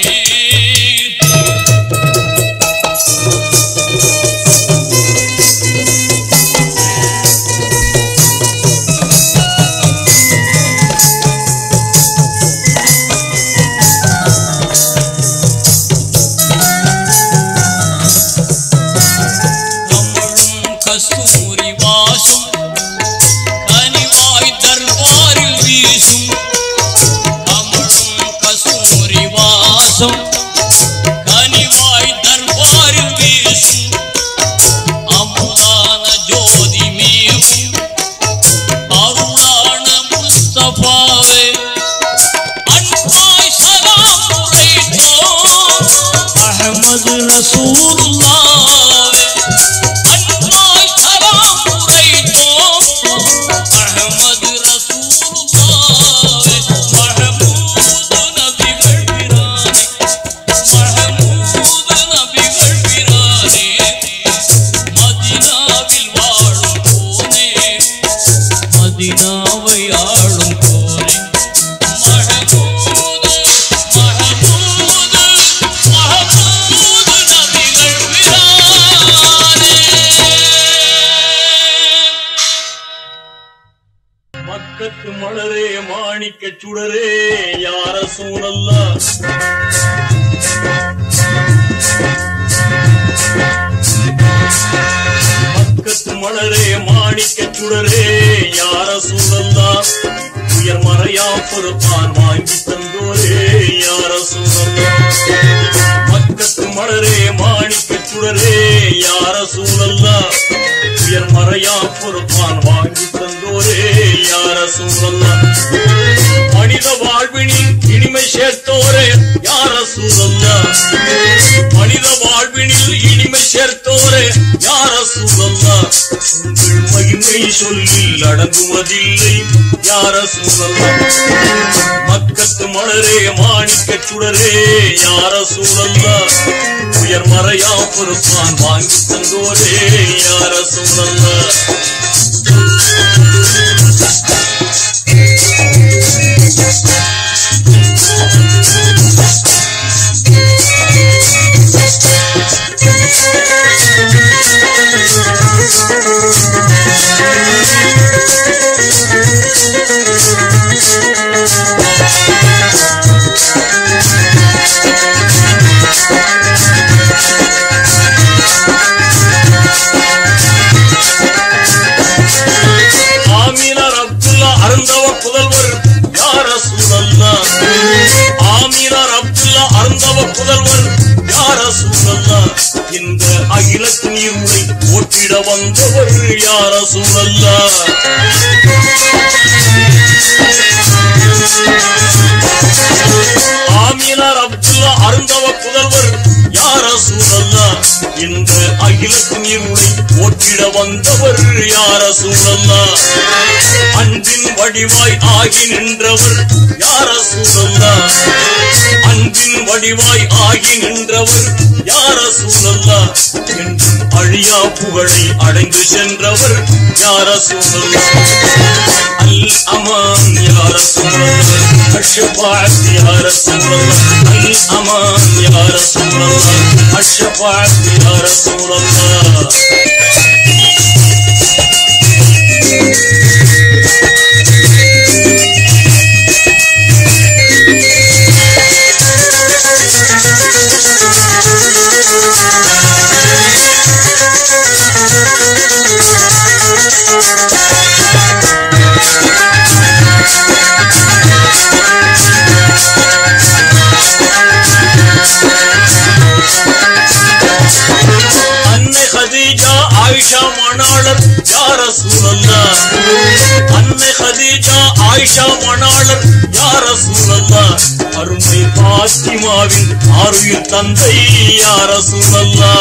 கமழும் கஸ்தூரி வாசம் கனிவாய் தர்பாரில் வீசும் கமழும் கஸ்தூரி வாசம் கனிவாய் தர்பாரில் வீசும் அமுதான ஜோதி மேவும் அருளான முஸ்தபாவே அன்பாய் சலாம் உரைத்தோம் அஹமது ரசூலுல்லாவே அன்பாய் சலாம் உரைத்தோம் அஹமது ரசூலுல்லாவே மஹமூது நபிகள் பிரானே மஹமூது நபிகள் பிரானே மதினாவில் வாழும் போனே மதினாவை ஆளும் போனே மஹமூது மஹமூது மஹமூது நபிகள் பிரானே மக்கத்து மலரே மாணிக்க சுடரே யார சூழல்லா மக்கத்து மலரே மாணிக்க சுடரே யார சூழல்லா உயர் மறையா பொறுப்பான் வாங்கி தந்தோரே யார சூழல்லா மக்கத்து மலரே மாணிக்க சுடரே யார சூழல்லா உயர் மறையா பொறுப்பான் வாங்கி தந்தோரே யார சூழல்லா மனித வாழ்வினில் இனிமை சேர்த்தோரே வார்த்தை சொல்லில் அடங்குவதில்லை யார சூழல்ல மக்கத்து மலரே மாணிக்க சுடரே யார சூழல்ல உயர் மறையா பொறுப்பான் வாங்கி தந்தோரே யார சூழல்ல ஆமீனர் அப்துல்லா அருந்தவ புதல்வர் யார சூழல்லா ஆமீனர் அப்துல்லா அருந்தவ புதல்வர் யார சூழல்லா இந்த அகிலத்தின் இருளை ஓட்டிட வந்தவர் யார சூழல்லா ஆமீனார் அப்துல்லா அருந்தவ புதல்வர் யார சூழல்லா இந்த அகிலத்தின் இருளை ஓட்டிட வந்தவர் யார சூழல்லா அன்பின் வடிவாய் ஆகி நின்றவர் யார சூழல்லா அன்பின் வடிவாய் ஆகி நின்றவர் யார சூழல்லா என்றும் அழியா புகழை அடைந்து சென்றவர் யார சூழல்லா அல் அமான் யார சூழல்லா الشفاعة يا رسول الله الأمان يا رسول الله الشفاعة يا رسول الله அன்னை ஹதீஜா ஆயிஷா மணாளர் யார சூழல்லா அன்னை ஹதீஜா ஆயிஷா மணாளர் யார சூழல்லா அருமை பாத்திமாவின் ஆறுயிர் தந்தை யார சூழல்லா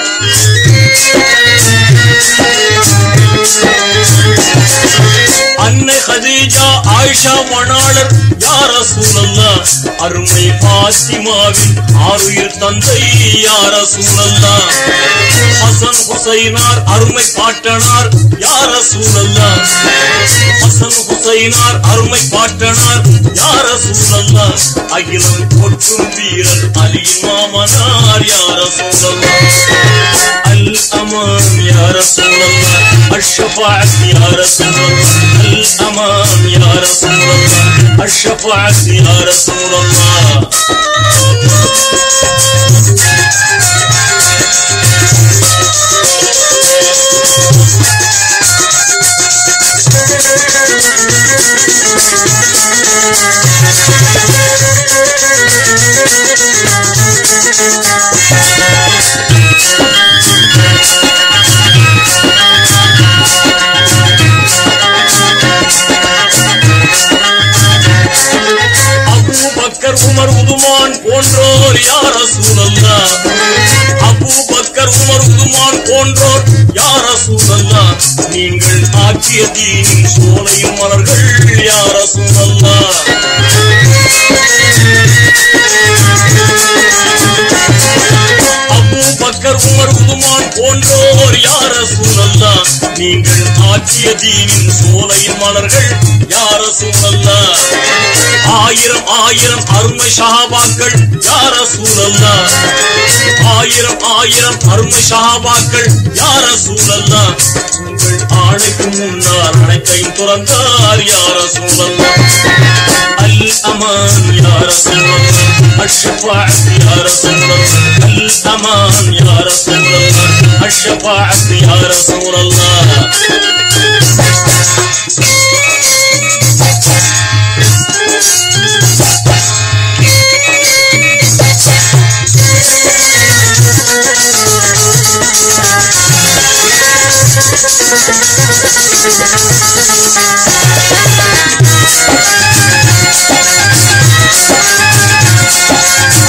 அன்னை ஹதீஜா ஆயிஷா மணாளர் யார சூழல்லா அருமை பாத்திமாவின் ஆறுயிர் தந்தை யார சூழல்லா ஹசன் ஹுசைனார் அருமை பாட்டனார் யார சூழல்லா ஹசன் ஹுசைனார் அருமை பாட்டனார் யார சூழல்லா அகிலம் கொற்றும் வீரர் அலியின் மாமனார் யார சூழல்லா அல் அமான் யார சூழல்லா الشفاعة يا رسول الله الأمان يا رسول الله الشفاعة يا رسول الله அபூபக்கர் உமர் உதுமான் போன்றோர் யார சூழல்லா அபூபக்கர் உமர் உதுமான் போன்றோர் யார சூழல்லா நீங்கள் ஆக்கிய தீனின் சோலையும் மலர்கள் யார சூழல்லா அபூபக்கர் உமர் உதுமான் போன்றோர் யார சூழல்லா நீங்கள் ஆக்கிய தீனின் சோலையின் மலர்கள் யார சூழல்லா ஆயிரம் ஆயிரம் அருமை சஹாபாக்கள் யார சூழல்லா ஆயிரம் ஆயிரம் அருமை சஹாபாக்கள் யார சூழல்லா உங்கள் ஆணைக்கு முன்னால் அனைத்தையும் துறந்தார் யார சூழல்லா அல் அமான் யார சூழல்லா الشفاعة يا رسول الله الأمان يا رسول الله الشفاعة يا رسول الله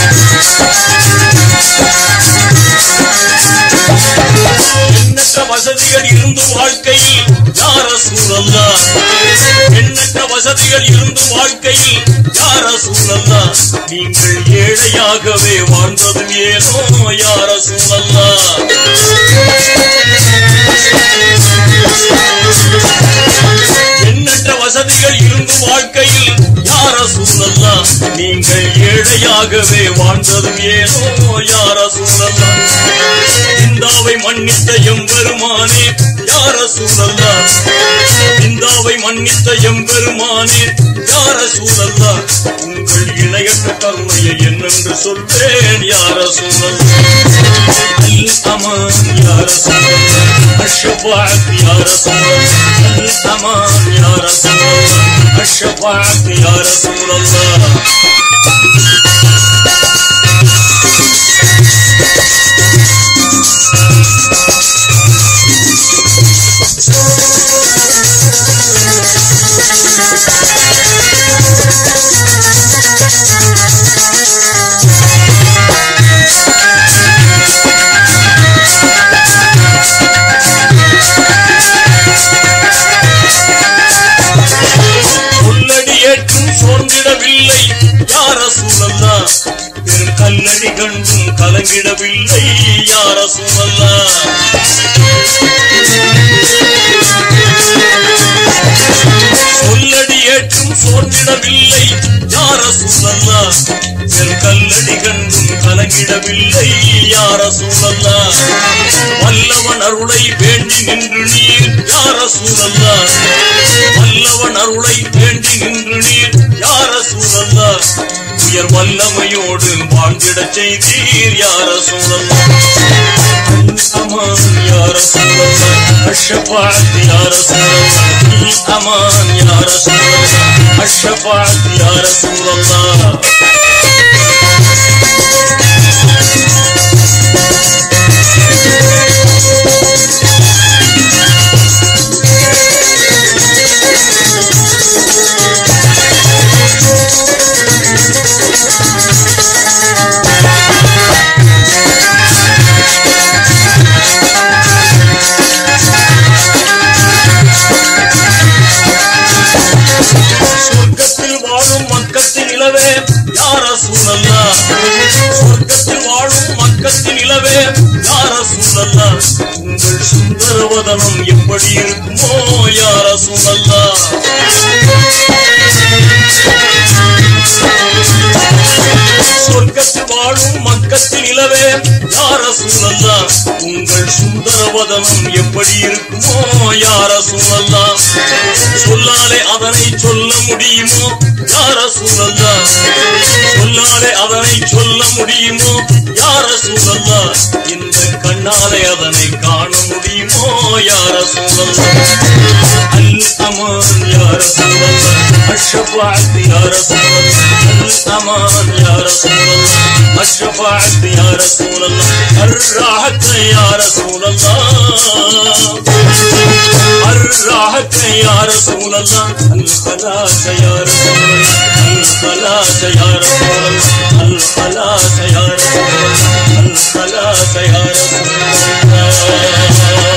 எண்ணற்ற வசதி வசதிகள் இருந்து வாழ்க்கையில் யார சூழல்லா எண்ணற்ற வசதிகள் இருந்து வாழ்க்கையில் யார சூழல்லா நீங்கள் ஏழையாகவே வாழ்ந்ததும் ஏனோ யார சூழல்லா எண்ணற்ற வசதிகள் இருந்து வாழ்க்கையில் யார சூழல்லா நீங்கள் ஏழையாகவே வாழ்ந்ததும் ஏனோ யார சூழல்லா இந்தாவை மன்னித்த எம்பெருமானே யார சூழல்லா இந்தாவை மன்னித்த எம்பெருமானே யார சூழல்லா உங்கள் இணையற்ற கருணையை என்னென்று சொல்வேன் யார சூழல்லா الأمان يا رسول الله الشفاعة يا رسول الله الأمان يا رسول الله الشفاعة يا رسول الله உள்ளடி ஏற்றும் சோர்ந்திடவில்லை யார சூழல்லா பெரும் கல்லடி கண்டும் கலங்கிடவில்லை யார சூழல்லா சொல்லடி ஏற்றும் சோர்ந்திடவில்லை யார சூழல்லா பெரும் கல்லடி கண்டும் கலங்கிடவில்லை யார சூழல்லா வல்லவன் அருளை வேண்டி நின்று நீர் யார சூழல்லா வல்லவன் அருளை வேண்டி நின்று நீர் யார சூழல்லா உயர் வல்லமையோடு வாழ்ந்திடச் செய்தீர் யார சூழல்லா அமான் யார சூழல்லா அஷபாத் யார சூழல்லா அமான் யார சூழல்லா அஷபாத் யார சூழல்லா சொர்க்கத்தில் வாழும் மக்கத்தின் நிலவே யார சூழல்லா சொர்க்கத்தில் வாழும் மக்கத்தின் நிலவே யார சூழல்லா உங்கள் சுந்தரவதனம் எப்படி இருக்குமோ யார சூழல்லா சொர்க்கத்தில் வாழும் மக்கத்தின் நிலவே யார சூழல்லா உங்கள் சுந்தரவதனம் எப்படி இருக்குமோ யார சூழல்லா சொல்லாலே அதனை சொல்ல முடியுமோ யார சூழல்லா சொல்லாலே அதனை சொல்ல முடியுமோ யார சூழல்லா இந்த கண்ணாலே அதனை காண முடியுமோ யார சூழல்லா அல் அமான் யார சூழல்லா அஷ்ஷபாத் யார சூழல்லா அல் அமான் யார சூழல்லா அஷ்ஷபாத் யார சூழல்லா الراحة يا رسول الله الراحة يا رسول الله الخلاص يا رسول الله الخلاص يا رسول الله الخلاص يا رسول الله الخلاص يا رسول الله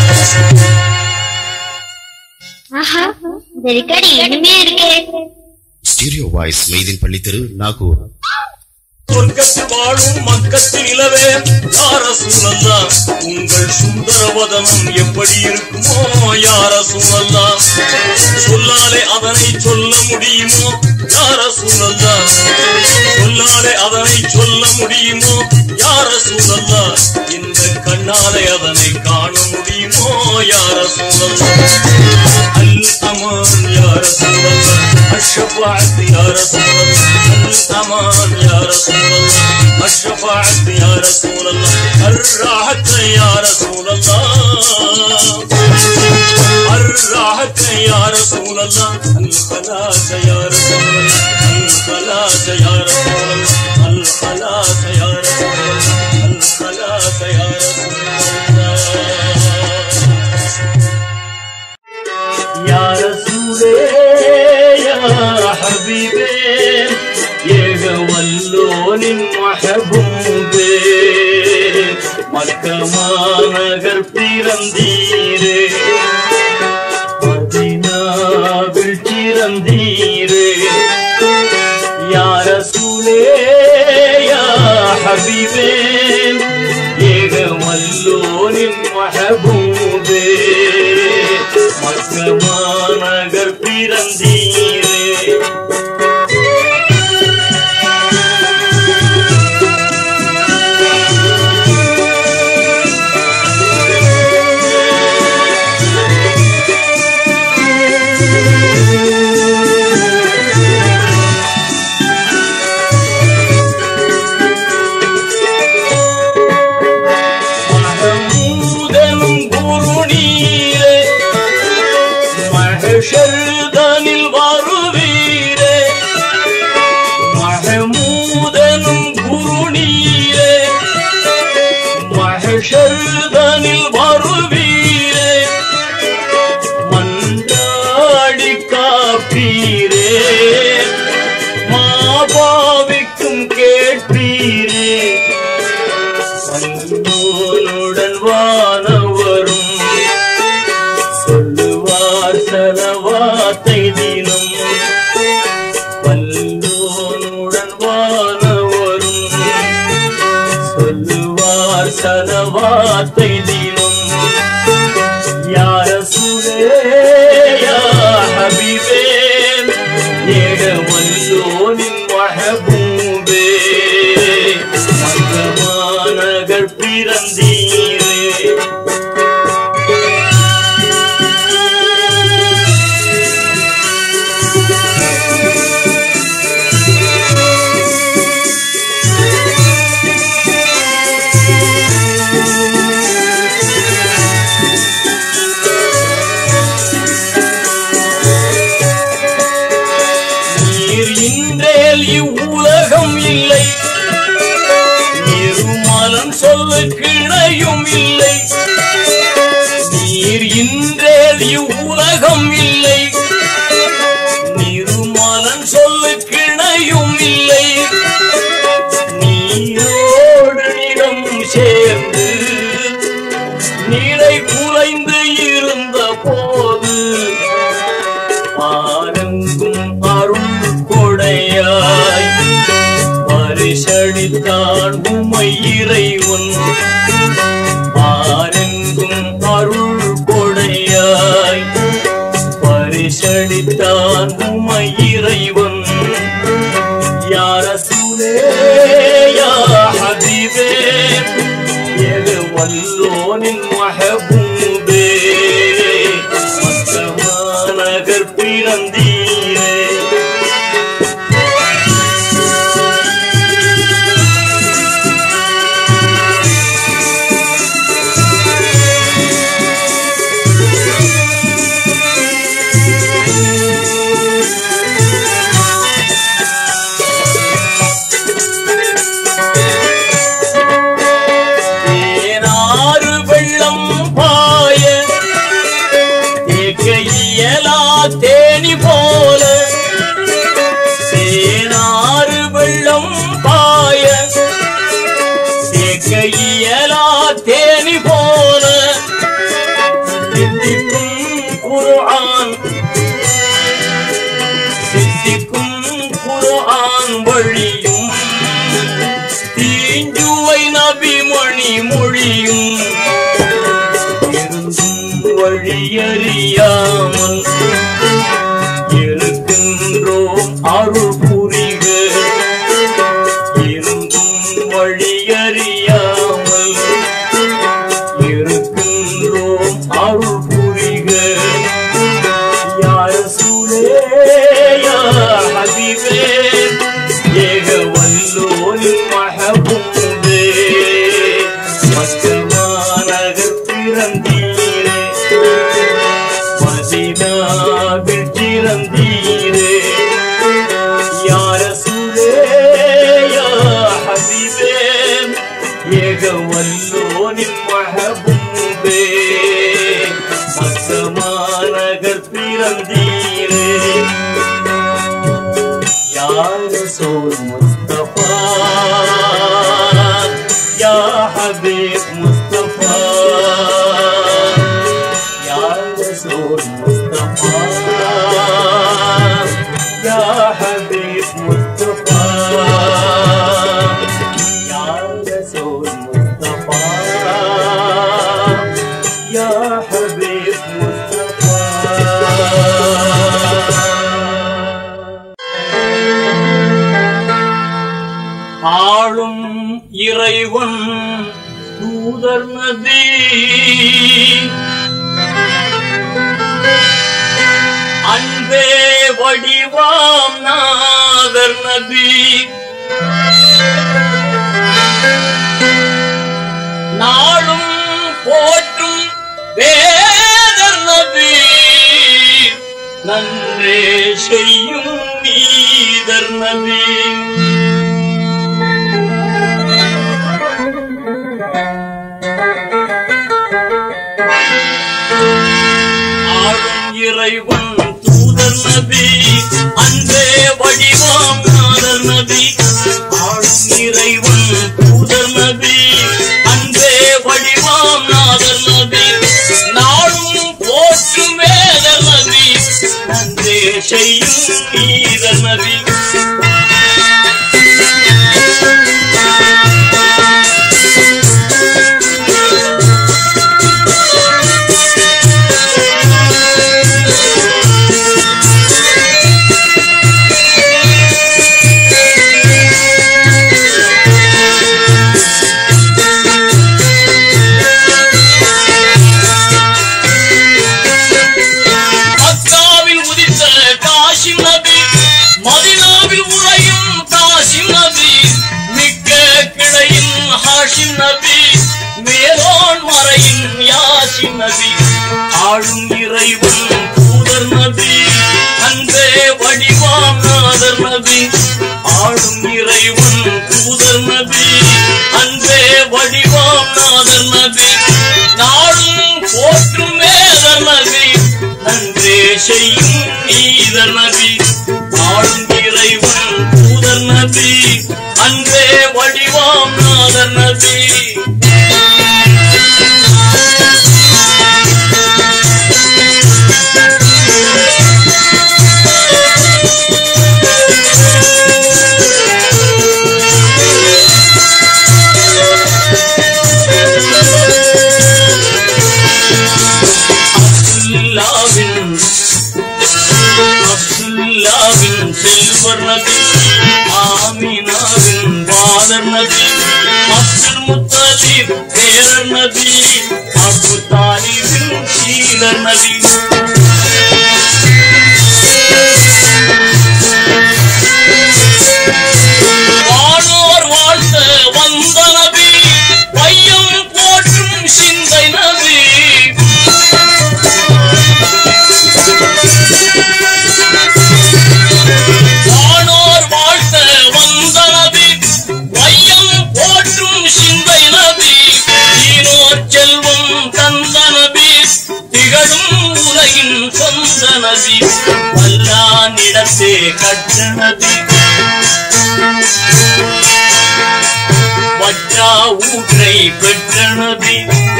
ஆஹா இந்த ரெக்கார்டு இனிமையா இருக்கே ஸ்டீரியோ வாய்ஸ் மெய்தின் பள்ளி தெரு நாகூர் சொர்க்கத்தில் வாழும் மக்கத்தின் நிலவே யார சூழல்லா உங்கள் சுந்தரவதனம் எப்படி இருக்குமோ யார சூழல்லா சொல்லாலே அதனை சொல்ல முடியுமோ யார சூழல்லா சொல்லாலே அதனை சொல்ல முடியுமோ யார சூழல்லா இந்த கண்ணாலே அதனை காண முடியுமோ யார சூழல்லா அல் அமான் யார சூழல்லா الشفاعة يا رسول الله الأمان يا رسول الله الشفاعة يا رسول الله الراحة يا رسول الله الراحة يا رسول الله الخلاص يا رسول الله الخلاص يا رسول الله الخلاص يا رسول الله الخلاص يا رسول الله يا رسولي يا حبيبي ஏக வல்லோனின் மஹபூபே மக்கமாநகர் பிறந்தீரே மதினாவில் சிறந்தீரே யார சுலேயா ஹபீபே ஏகமல்லோனின் மஹபூபே மக்கமாநகர் பிறந்தீரே மகமூதனும் குருநீரே மகஷர்தனில் வருவீரே மகமூதனும் குருநீரே மகஷர்தனில் வருவீரே மண்டாடி காப்பீரே மாபாவிக்கும் கேட்பீரே சங்கோனுடன் வானவரும் சொல்லுவார் சலவாத்தை தினம் வல்லோனுடன் வானவரும் சொல்லுவார் சலவாத்தை தினம் யார சுரேயா ஹபீபே ஏக வல்லோனின் மஹபூபே மகமாநகர் பிறந்தீரே நீர் இன்றேல் இவ்வுலகம் இல்லை நிருமலன் சொல்லு கிணையும் இல்லை நீர் இன்றேல் இவ்வுலகம் இல்லை நிருமலன் சொல்லு கிணையும் இல்லை நீரோடு நிறம் சேர்ந்து நிலை குலைந்து இருந்த போது ஆனங்கும் அருள் கொடையாய் பரிசளித்தான் உமை இறைவன் ஆனங்கும் அருள் கொடையாய் பரிசளித்தான் உமை இறைவன் யார சுலேயா ஹபீபே எது வல்லோனின் மஹபூபே மக்கமாநகர் பிறந்தீரே தேனாறு வெள்ளம் பாய தேக்க இயலா தேனி போல தேனாறு வெள்ளம் பாய தேக்க இயலா தேனி போல சித்திக்கும் குர்ஆன் சித்திக்கும் குர்ஆன் வழியும் தீஞ்சுவை நபி மணி மொழியும் இருந்தும் வழியறியாமல் இருக்கின்றோம் அருள் புரிக இருந்தும் வழியறியாமல் இருக்கின்றோம் அருள் புரிக யார சூலேயா ஹபீபே ஏக வல்லோனின் மஹபூபே மக்கமாநகர் பிறந்தீரே மதினாவில் சிறந்தீரே யார சூலேயா ஹபீபே ஏக வல்லோனின் மஹபூபே மக்கமாநகர் பிறந்தீரே யார் சோர் முஸ்தபா யா ஹபீப் முஸ்தபா ஆளும் இறைவன் தூதர் நபி அன்பே வடிவாம் நாதர் நபி நாளும் போற்றும் வேதர் நபி நன்றே செய்யும் நீதர் நபி ஆளும் இறைவன் தூதர் நபி அன்பே வடிவாம் நாதர் நபி ஆளும் இறைவன் தூதர் நபி அன்பே வடிவாம் நாதர் நபி நாளும் போற்றும் வேதர் நபி நன்றே செய்யும் நீதர் நபி மக்காவில் உதித்த காசிம் நபி மதினாவில் உறையும் காசிம் நபி மிக்க கிளையின் ஹாஷிம் நபி மேலோன் மறையின் யாசிம் நபி ஆளும் இறைவன் தூதர் நபி அன்பே வடிவாம் நாதர் நபி ஆளும் இறைவன் தூதர் நபி அன்பே வடிவாம் நாதர் நபி நாளும் போற்றும் வேதர் நபி நன்றே செய்யும் நீதர் நபி ஆளும் இறைவன் தூதர் நபி அன்பே வடிவாம் நாதர் நபி அப்துல்லாவின் அப்துல்லாவின் செல்வர் நபி ஆமினாவின் பாலர் நபி அப்துல் முத்தலீப் பேரர் நபி அபு தாலிபின் சீலர் நபி வானோர் வாழ்த்த வந்த நபி பையம் போற்றும் சிந்தை நபி வானோர் வாழ்த்த வந்த நபி வையம் போற்றும் சிந்தை நபி ஈனோர் செல்வம் தந்த நபி திகழும் உலகின் சொந்த நபி வல்லானிடத்தே கற்ற நபி வற்றா ஊற்றை பெற்ற நபி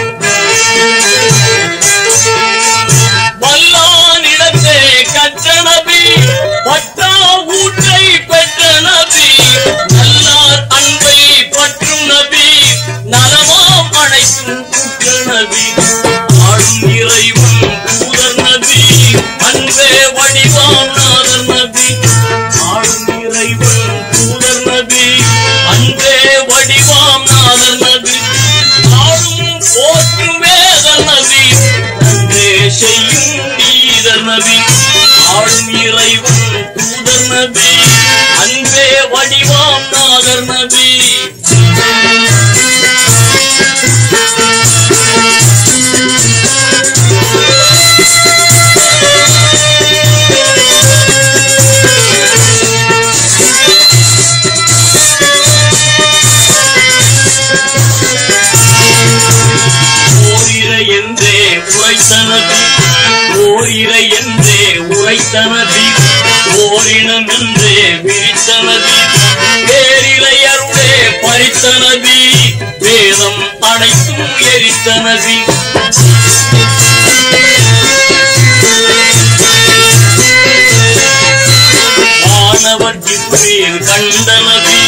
வல்லானிடத்தே கற்ற நபி வற்றா ஊற்றை பெற்ற நபி நல்லார் அன்பை பற்றும் நபி நலமாம் அனைத்தும் குற்ற நபி ஆளும் இறைவன் தூதர் நபி அன்பே வடிவாம் நாதர் நபி ஆளும் இறைவன் தூதர் நபி அன்பே வடிவாம் நாதர் நபி ஆளும் போற்றும் வேதர் நபி நன்றே செய்யும் நீதர் நபி ஆளும் இறைவன் தூதர் நபி அன்பே வடிவாம் நாதர் நபி ஓரிரை என்றே உரைத்தனதி ஓரிரை என்றே உரைத்தனதி ஓரினம் என்றே விரித்தனதி பேரிலை அருளே பறித்தனதி வேதம் அனைத்தும் எரித்தனதி வானவர் ஜிப்ரீல் கண்டனதி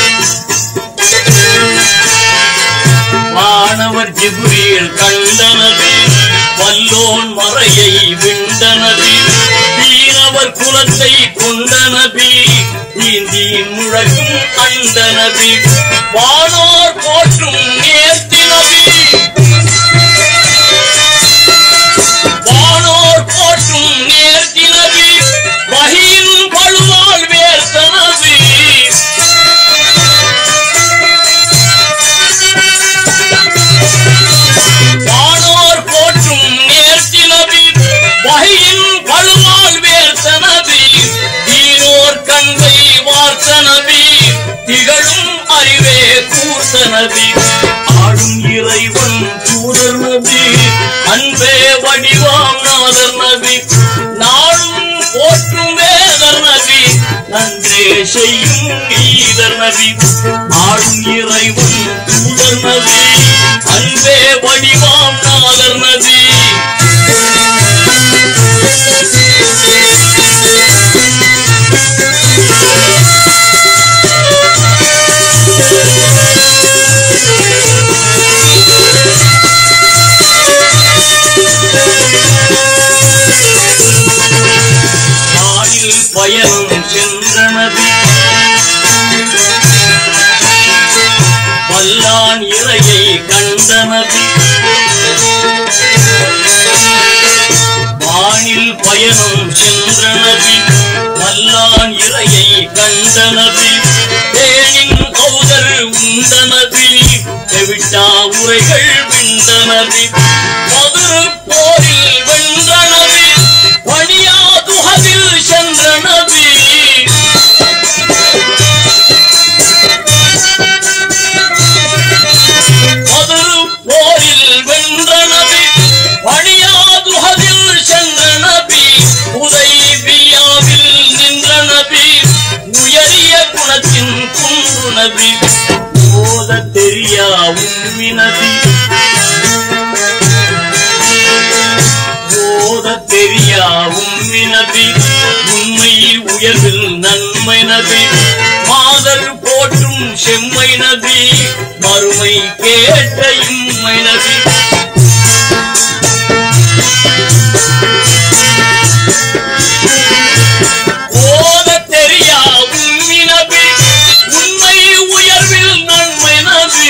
வானவர் ஜிப்ரீல் கண்டனதி வல்லோன் மறையை விண்டனதி தீனவர் குலத்தை கொண்டனதி தீந்தீன் முழகும் அந்த நபி வானோர் போற்றும் நேர்த்தி நபி வானோர் போற்றும் நேர்த்தி நபி வகையின் பழுவால் வேர்த்த நபி வானோர் போற்றும் நேர்த்தி நபி வகையின் பழுவால் வேர்த்த நபி தீனோர் கண்கை வார்த்த நபி திகழும் அறிவே கூர்த்த நபி ஆளும் இறைவன் தூதர் நபி அன்பே வடிவாம் நாதர் நபி நாளும் போற்றும் வேதர் நபி நன்றே செய்யும் நீதர் நபி ஆளும் இறைவன் தூதர் நபி அன்பே வடிவாம் நாதர் நபி காலில் பயணம் சென்ற நபி வல்லான் இறையை கண்ட நபி வானில் பயணம் சென்ற நபி வல்லான் இறையை கண்ட நபி தேனின் கௌதர் உண்ட நபி தெவிட்டா உரைகள் விண்ட நபி மதுரு போரில் வென்ற நபி பணியா துகதில் சென்ற நபி மதுரு போரில் வென்ற நபி பணியாதுகதில் சென்ற நபி உதைபியாவில் நின்ற நபி உயரிய குணத்தின் குன்று நபி போத தெரியா உண்மி நபி போத தெரியா உண்மி நபி உண்மை உயர்வில் நன்மை நபி மாதர் போற்றும் செம்மை நபி மறுமை கேட்ட இம்மை நபி போத தெரியா உண்மை நபி உண்மை உயர்வில் நன்மை நபி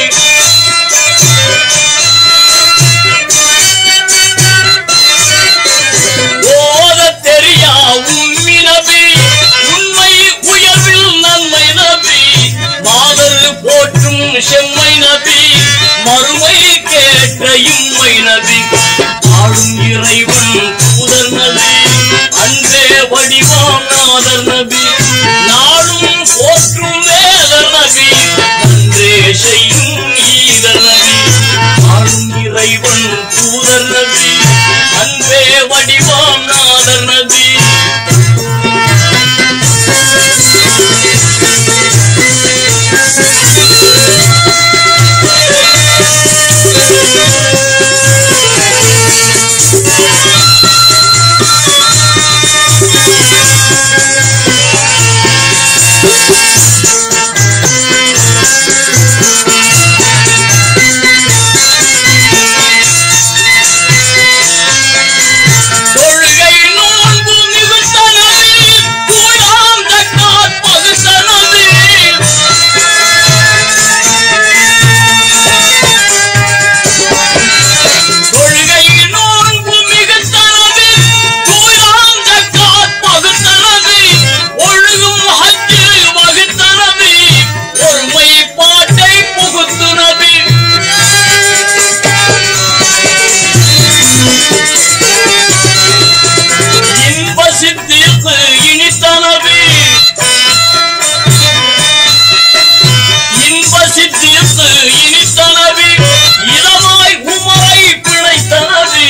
போத தெரியா உண்மை நபி உண்மை உயர்வில் நன்மை நபி மாதர் போற்றும் செம்மை நபி மறுமை கேட்ட இம்மை நபி ஆளும் இறைவன் தூதர் நபி அன்பே வடிவாம் நாதர் நபி நாளும் போற்றும் வேதர் நபி நன்றே செய்யும் ஈதர் நபி ஆளும் இறைவன் தூதர் நபி அன்பே வடிவாம் நாதர் நபி தொழுகை நோன்பு மிகுத்த நபி கூடாம் தக்காத் பகுத்த நபி தொழுகை நோன்பு மிகுத்த நபி கூடாம் தக்காத் பகுத்த நபி ஒழுகும் ஹஜ்ஜில் வகுத்த நபி ஒருமை பாட்டை புகுத்து நபி இன்ப சித்திக்கு இனித்த நபி இன்ப சித்திக்கு இனித்த நபி இதமாய் உமரை பிழைத்த நபி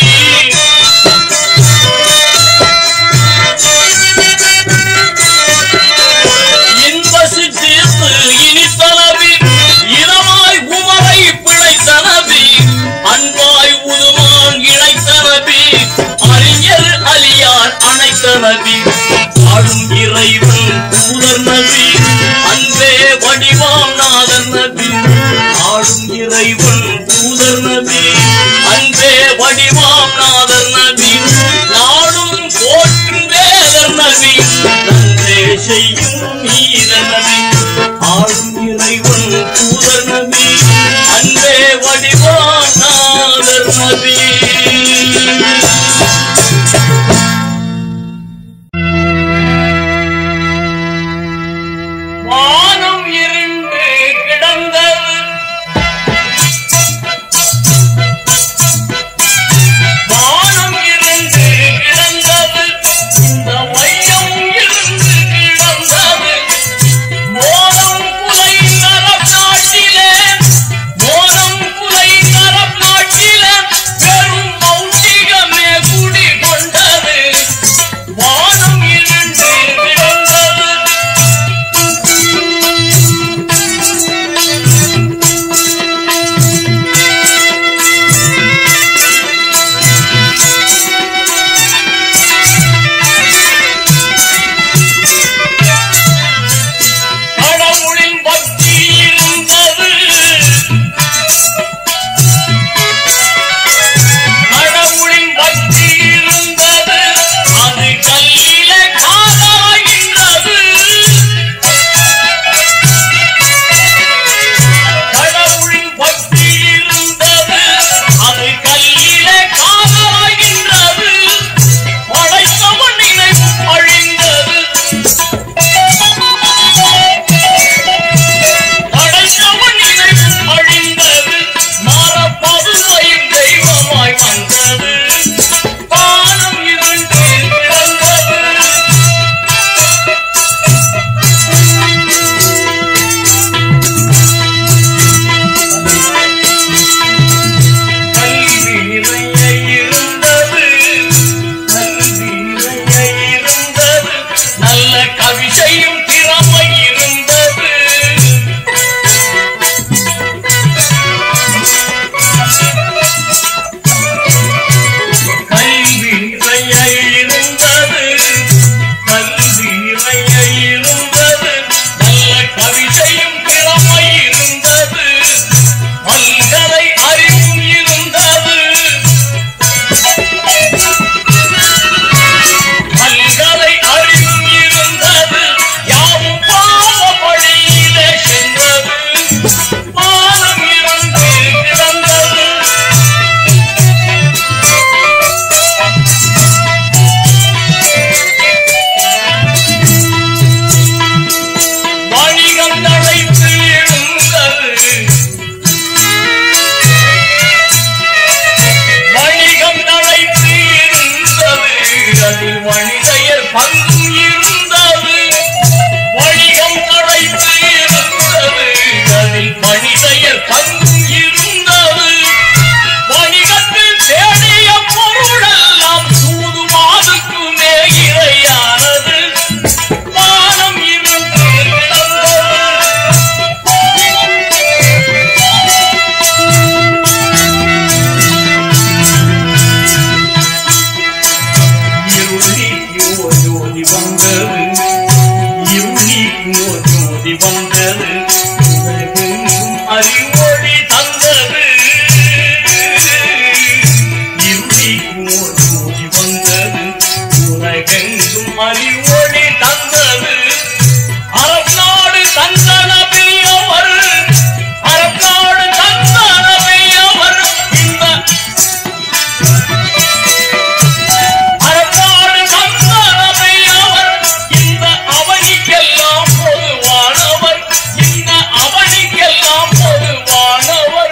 இன்ப சித்திக்கு இனித்த நபி இதமாய் உமரை பிழைத்த நபி அன்பாய் உதுமான் இழைத்த நபி அறிஞர் அலியார் அணைத்த நபி ஆளும் இறைவன் தூதர் நபி அன்பே வடிவாம் நாதர் நபி ஆளும் இறைவன் தூதர் நபி அன்பே வடிவாம் நாதர் நபி நாடும் போற்றும் வேதர் நபி நன்றே செய்யும் நீ தூதர் நபி அன்பே வடிவானாதர் நபி வானம் இருண்டு கிடந்தது வானம் இருந்து கிடந்தது இந்த மையம் இருந்து கிடந்தது மோனம் புலை நரப் நாட்டிலே மோனம் புலை நரப் நாட்டிலே பெரும் மௌட்டிகமே குடி கொண்டது வானம் இருந்து கிடந்தது கடவுளின் பக்தி இருந்தது கடவுளின் பக்தி இருந்தது அது கல்லில காலாகின்றது கடவுளின் பக்தி இருந்தது அது கல்லில காலாகின்றது படைத்தவன் நினைவு அழிந்தது படைத்தவன் நினைவு அழிந்தது மரப்பதுவையும் தெய்வமாய் வந்தது பானம் இருந்து கிடந்தது கல்வி நிறைய இருந்தது கல்வி நிறைய இருந்தது நல்ல கவி செய்யும் திறமை இருந்தது கல்வி நிறைய இருந்தது கல்வி நிறைய இருந்தது நல்ல கவி செய்யும் திறமை இருந்தது பல்கலை அறிவும் இருந்தது பல்கலை அறிவும் இருந்தது யாவும் பாவ வழியிலே சென்றது மானம் இருந்து கிடந்தது வணிகம் தழைத்து எழுந்தது வணிகம் தழைத்து இருந்தது அதில் மனிதையர் பங்கும் இருந்தது வணிகம் தழைத்து இருந்தது அதில் மனிதையர் பங்கும் இருந்தது வணிகத்தில் தேடிய பொருளெல்லாம் சூதுவாதுக்குமே இரையானது வானம் இருந்து கிடந்தது இருளிக்கும் ஒரு ஜோதி வந்தது இருளிக்கும் ஒரு ஜோதி வந்தது உலகெங்கும் அறிவொளி தந்தது இருளிக்கும் ஒரு ஜோதி வந்தது உலகெங்கும் அறிவொளி தந்தது அரப்நாடு தந்தன பெரியவர் அரப்நாடு தந்தன பெரியவர் இந்த அரப்பாடு சந்தானமையவர் இந்த அவனிக்கெல்லாம் பொதுவானவர் இந்த அவனிக்கெல்லாம் பொதுவானவர்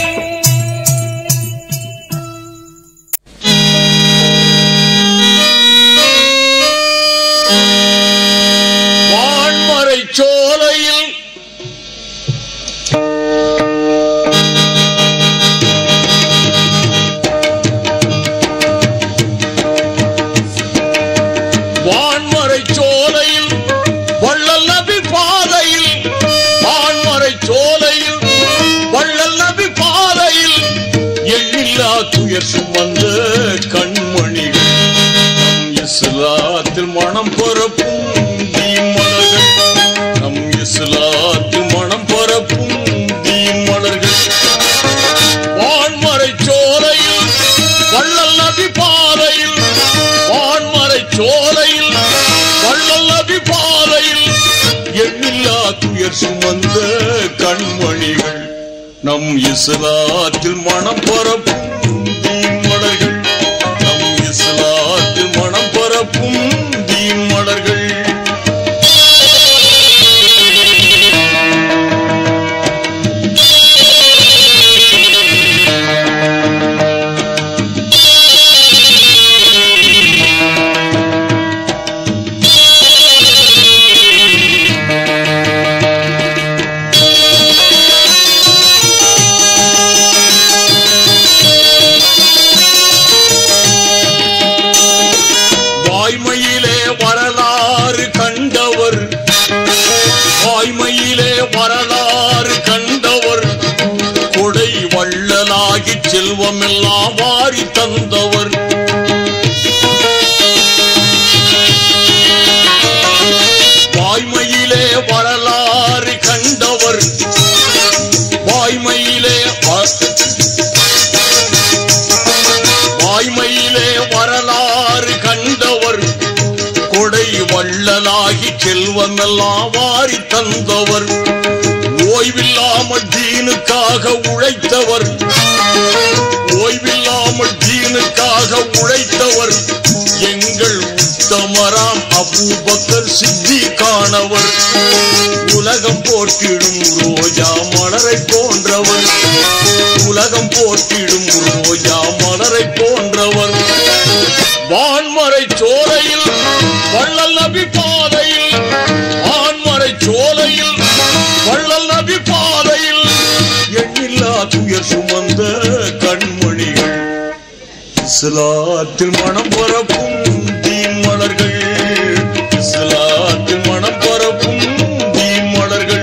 வான்மறை சோலையில் வான்மறை சோலையில் வள்ளல் நபி பாதையில் வான்மறை சோலையில் வள்ளல் நபி பாதையில் எண்ணில்லா துயர் சுமந்த கண்மணிகள் நம் இஸ்லாத்தில் மனம் பொறப்பும் தீன் மலர்கள் நம் இஸ்லாத்தில் மனம் பொறப்பும் தீன் மலர்கள் வான்மறை சோலையில் வள்ளல் நபி பாதையில் வான்மறை சோலையில் வள்ளல் நபி பாதையில் எண்ணில்லா துயர் சுமந்த கண் நம் இஸ்லாத்தில் மனம் பரப்பும் தீன் மலர்கள் நம் இஸ்லாத்தில் மனம் பரப்பும் தீன் மலர்கள் வாய்மையிலே வரலாறு கண்டவர் வாய்மையிலே வரலாறு கண்டவர் கொடை வள்ளலாகி செல்வமெல்லாம் வாரி தந்தவர் வாய்மையிலே வரலாறு கண்டவர் வாய்மையிலே வ- வாய்மையிலே வரலாறு கண்டவர் கொடை வள்ளலாகி செல்வமெல்லாம் வாரி தந்தவர் ஓய்வில்லாமல் தீனுக்காக உழைத்தவர் ஓய்வில்லாமல் தீனுக்காக உழைத்தவர் எங்கள் உத்தமராம் அபூபக்கர் சித்திகானவர் உலகம் போற்றிடும் ரோஜா மலரை போன்றவர் உலகம் போற்றிடும் ரோஜா மலரை போன்றவர் வான்மறை சோலையில் வள்ளல் நபி பாதையில் வான்மறை சோலையில் வள்ளல் நபி பாதையில் எண்ணில்லா துயர் சுமந்த கண்மணிகள் இஸ்லாத்தில் மனம் பரப்பும் தீன் மலர்கள் இஸ்லாத்தில் மனம் பரப்பும் தீன் மலர்கள்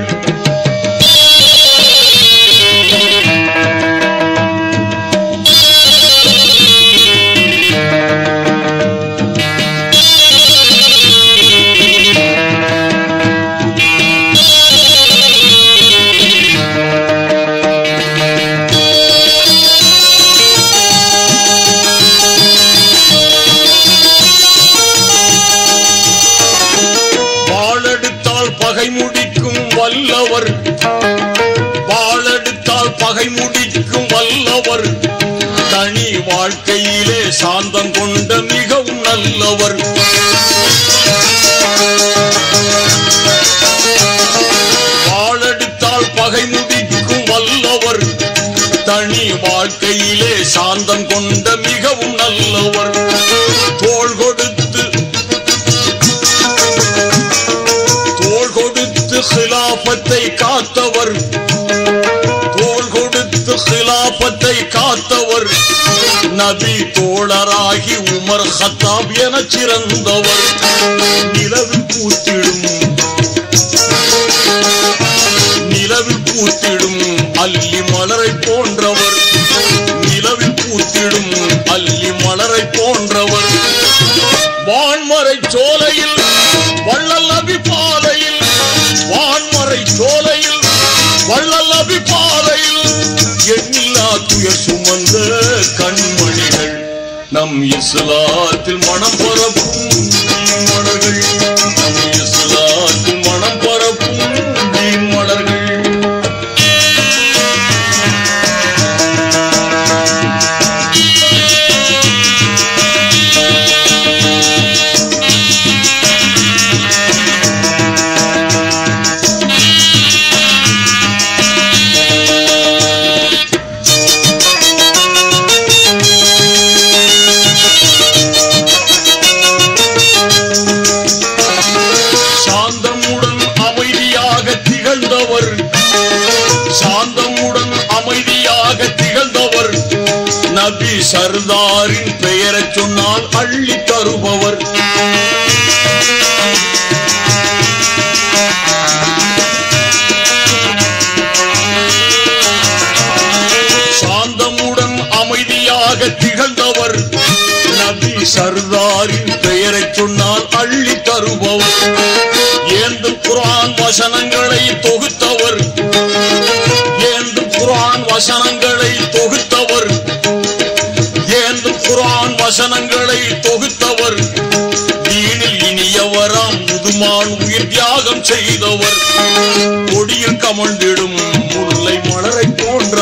வாளெடுத்தால் பகை முடிக்கும் வல்லவர் வாளெடுத்தால் பகை முடிக்கும் வல்லவர் தனி வாழ்க்கையிலே சாந்தம் கொண்ட மிகவும் நல்லவர் வாளெடுத்தால் பகை முடிக்கும் வல்லவர் தனி வாழ்க்கையிலே சாந்தம் கொண்ட மிகவும் நல்லவர் தோள் கொடுத்து தோள் கொடுத்து ஹிலாபத்தை காத்தவர் தோள் கொடுத்து ஹிலாபத்தை காத்தவர் நபி தோழராகி உமர் ஹத்தாப் என சிறந்தவர் நிலவில் பூத்திடும் நிலவில் பூத்திடும் அல்லி மலரை போன்றவர் நிலவில் பூத்திடும் அல்லி மலரை போன்றவர் வான்மறை சோலையில் வள்ளல் நபி பாதையில் வான்மறை சோலையில் வள்ளல் நபி பாதையில் எண்ணில்லா துயர் சுமந்த கண்மணிகள் நம் இஸ்லாத்தில் மனம் பரப்பும் மலர்கள் நம் இஸ்லாத்தில் மனம் பரப்பும் மலர்கள் சாந்தமுடன் அமைதியாக திகழ்ந்தவர் சாந்தமுடன் அமைதியாக திகழ்ந்தவர் நபி சர்தாரின் பெயரைச் சொன்னால் அள்ளி தருபவர் சாந்தமுடன் அமைதியாக திகழ்ந்தவர் நபி சர்தாரின் பெயரைச் சொன்னால் அள்ளி தருபவர் ஏந்தும் குர்ஆன் வசனங்களை தொகுத்தவர் ஏந்தும் குர்ஆன் வசனங்களை தொகுத்தவர் ஏந்தும் குர்ஆன் வசனங்களை தொகுத்தவர் தீனில் இனியவராம் முதுமான் உயிர் தியாகம் செய்தவர் கொடியில் கமழ்ந்திடும் முல்லை மலரை போன்ற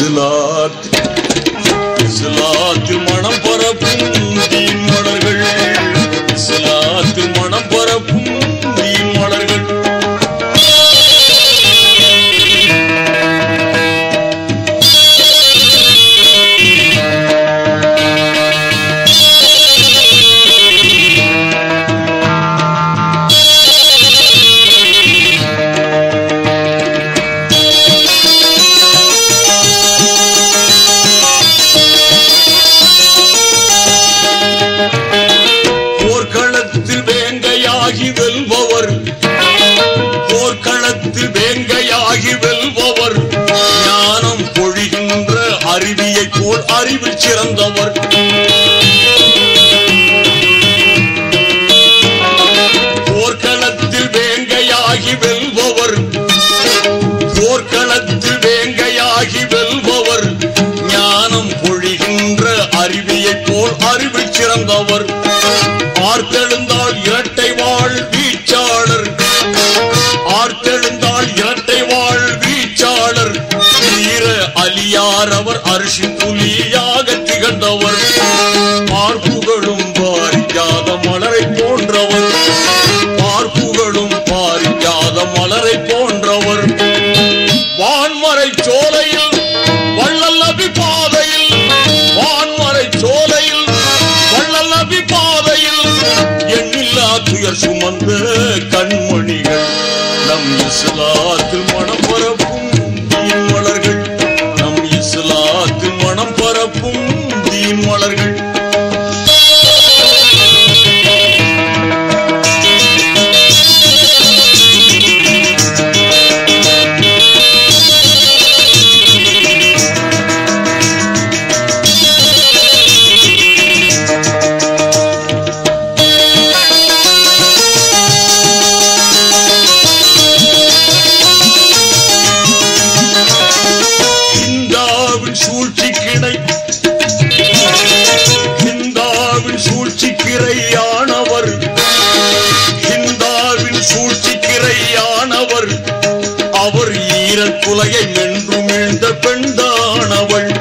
இஸ்லாத் இஸ்லாத்தில் மனம் பரப்பும் தீன் மலர்கள் இஸ்லாத்தில் மனம் பரப்பும் தீன் மலர்கள் போர்க்களத்தில் வேங்கையாகி வெல்பவர் போர்க்களத்தில் வேங்கையாகி வெல்பவர் ஞானம் பொழிகின்ற அருவியை போல் அறிவில் சிறந்தவர் போர்க்களத்தில் வேங்கையாகி வெல்பவர் போர்க்களத்தில் வேங்கையாகி வெல்பவர் ஞானம் பொழிகின்ற அருவியைப் போல் அறிவில் சிறந்தவர் ஆர்த்தெழுந்தால் இரட்டை வாழ் வீச்சாளர் ஆர்த்தெழுந்தால் இரட்டை வாழ் வீச்சாளர் வீர அலியார் அவர் அரிசி புலியாக திகழ்ந்தவர் பார்ப்புகளும் பாரிக்காத மலரை போன்றவர் பார்ப்புகளும் பாரிக்காத மலரை போன்றவர் வான்மறை சோலையில் வள்ளல் நபி பாதையில் வான்மறை சோலையில் வள்ளல் நபி பாதையில் எண்ணில்லா துயர் சுமந்த கண்மணிகள் நம் இஸ்லாத்தில் மனம் பரப்பும் தீன் மலர்கள் நம் இஸ்லாத்தில் மனம் பரப்பும் தீன் மலர்கள் ஹிந்தாவின் சூழ்ச்சி கிடை ஹிந்தாவின் சூழ்ச்சி கிரையானவர் ஹிந்தாவின் சூழ்ச்சி கிரையானவர் அவர் ஈரல் குலையை மென்று மீழ்ந்த பெண்தானவள்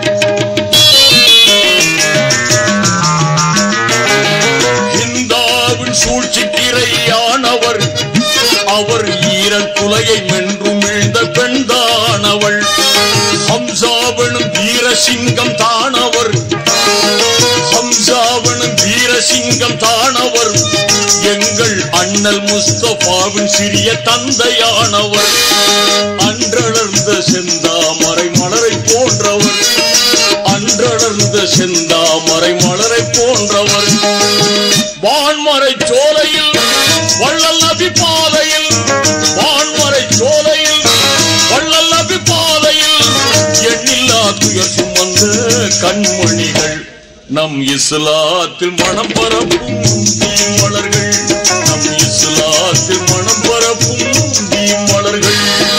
ஹிந்தாவின் சூழ்ச்சி கிரையானவர் அவர் ஈரல் குலையை மென்று மீழ்ந்த பெண்தானவள் ஹம்சாவனும் வீரசிங்கம் தானவர் ஹம்சாவனும் வீரசிங்கம் தானவர் எங்கள் அண்ணல் முஸ்தபாவின் சிறிய தந்தையானவர் அன்றளர்ந்த செந்தாமரை மலரை போன்றவர் அன்றளர்ந்த செந்தாமரை மலரை போன்றவர் வான்மறை சோலையில் வள்ளல் நபி பாதையில் வான்மறை சோலையில் வள்ளல் நபி பாதையில் எண்ணில்லா துயர் சுமந்த கண்மணிகள் நம் இஸ்லாத்தில் மனம் பரப்பும் தீமலர்கள் நம் இஸ்லாத்தில் மனம் பரப்பும் தீமலர்கள்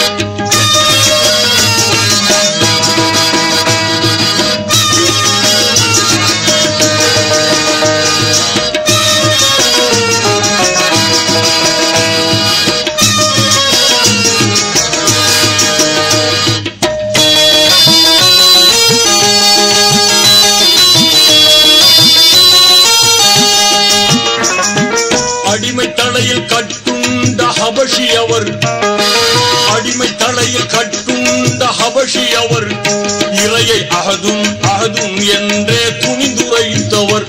அடிமை தலையில் கட்டுண்ட ஹபஷி அவர் அடிமை தலையில் கட்டுண்ட ஹபஷி அவர் இறையை அகதும் அகதும் என்றே துணிந்துரைத்தவர்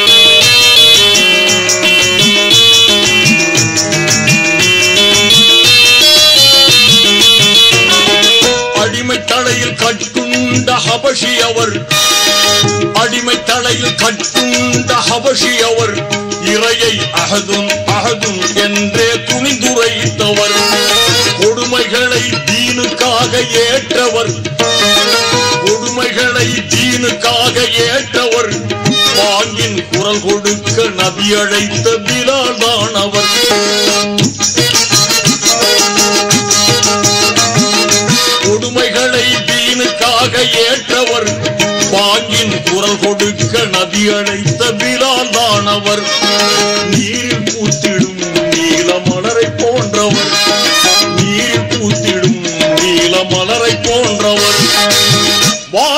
அடிமை தலையில் கட்டுண்ட ஹபஷி அவர் அடிமை தலையில் கட்டுண்ட ஹபஷி அவர் இறையை அகதும் அகதும் என்றே துணிந்துரைத்தவர் கொடுமைகளை தீனுக்காக ஏற்றவர் கொடுமைகளை தீனுக்காக ஏற்றவர் பாங்கின் குரல் கொடுக்க நபி அழைத்த பிலால் தான் அவர் கொடுமைகளை தீனுக்காக ஏற்றவர் பாங்கின் குரல் கொடுக்க நதி அழைத்த பிலால் தான் அவர் நீரில் பூத்திடும் நீல மலரை போன்றவர் நீரில் பூத்திடும் நீல மலரை போன்றவர்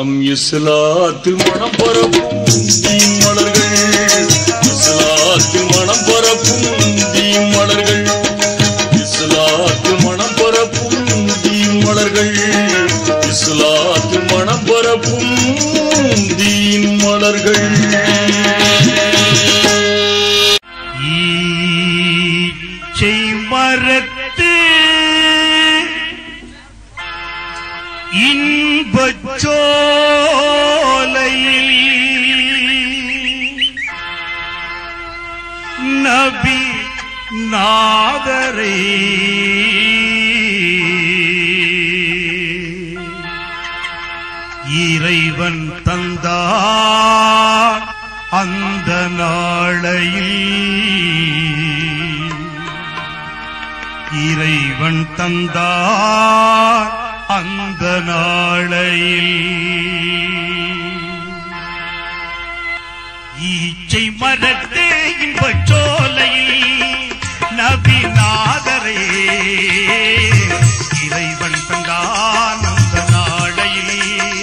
நம் இஸ்லாத்தில் மனம் பரப்பும் தீன் மலர்கள் இஸ்லாத்தில் மனம் பரப்பும் தீன் மலர்கள் இஸ்லாத்தில் மனம் பரப்பும் தீன் மலர்கள் இஸ்லாத்தில் மனம் பரப்பும் தீன் மலர்கள் ஈச்சை மரத்து இன்பச்சோலையில் நபி நாதரை இறைவன் தந்தார் அந்த நாளையில் இறைவன் தந்தார் அந்த நாளையில் ஈச்சை மரத்தே இன்பச் சோலையில் நபி நாதரே இறைவன் தந்தான் அந்த நாளையில்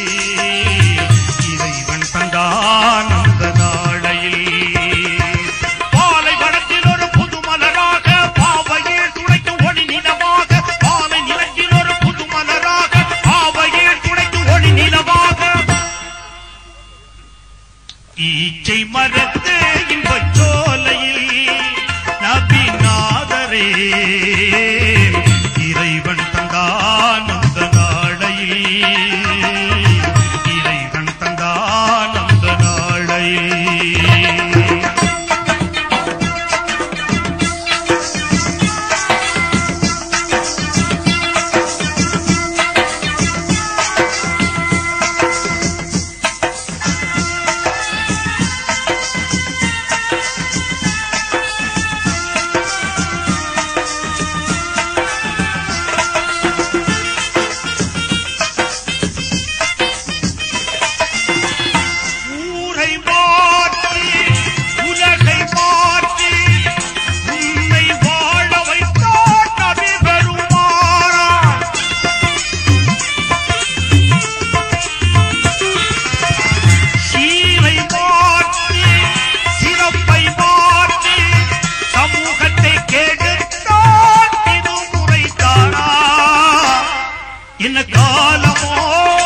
இறைவன் தந்தான் அந்த நாளையில் பாலை வனத்தில் ஒரு புது மலராக பாவையே துடைக்கும் ஒளி நிலவாக பாலை நிலத்தில் ஒரு புது மலராக பாவையே துடைக்கும் ஒளி நிலவாக ஈச்சை மரத்து இன்பச் சோலையில் நபி நாதரே இறைவன் தந்தான் அந்த நாளையில் இறைவன் தந்தான் அந்த நாளையில் ஊரை மாற்றி உலகை மாற்றி உன்னை வாழ வைத்தார் நபி பெருமானார் சீரை மாற்றி சிறப்பை மாற்றி சமூகத்தை கெடுத்தார் இது முறைத்தாரா என்ன காலமோ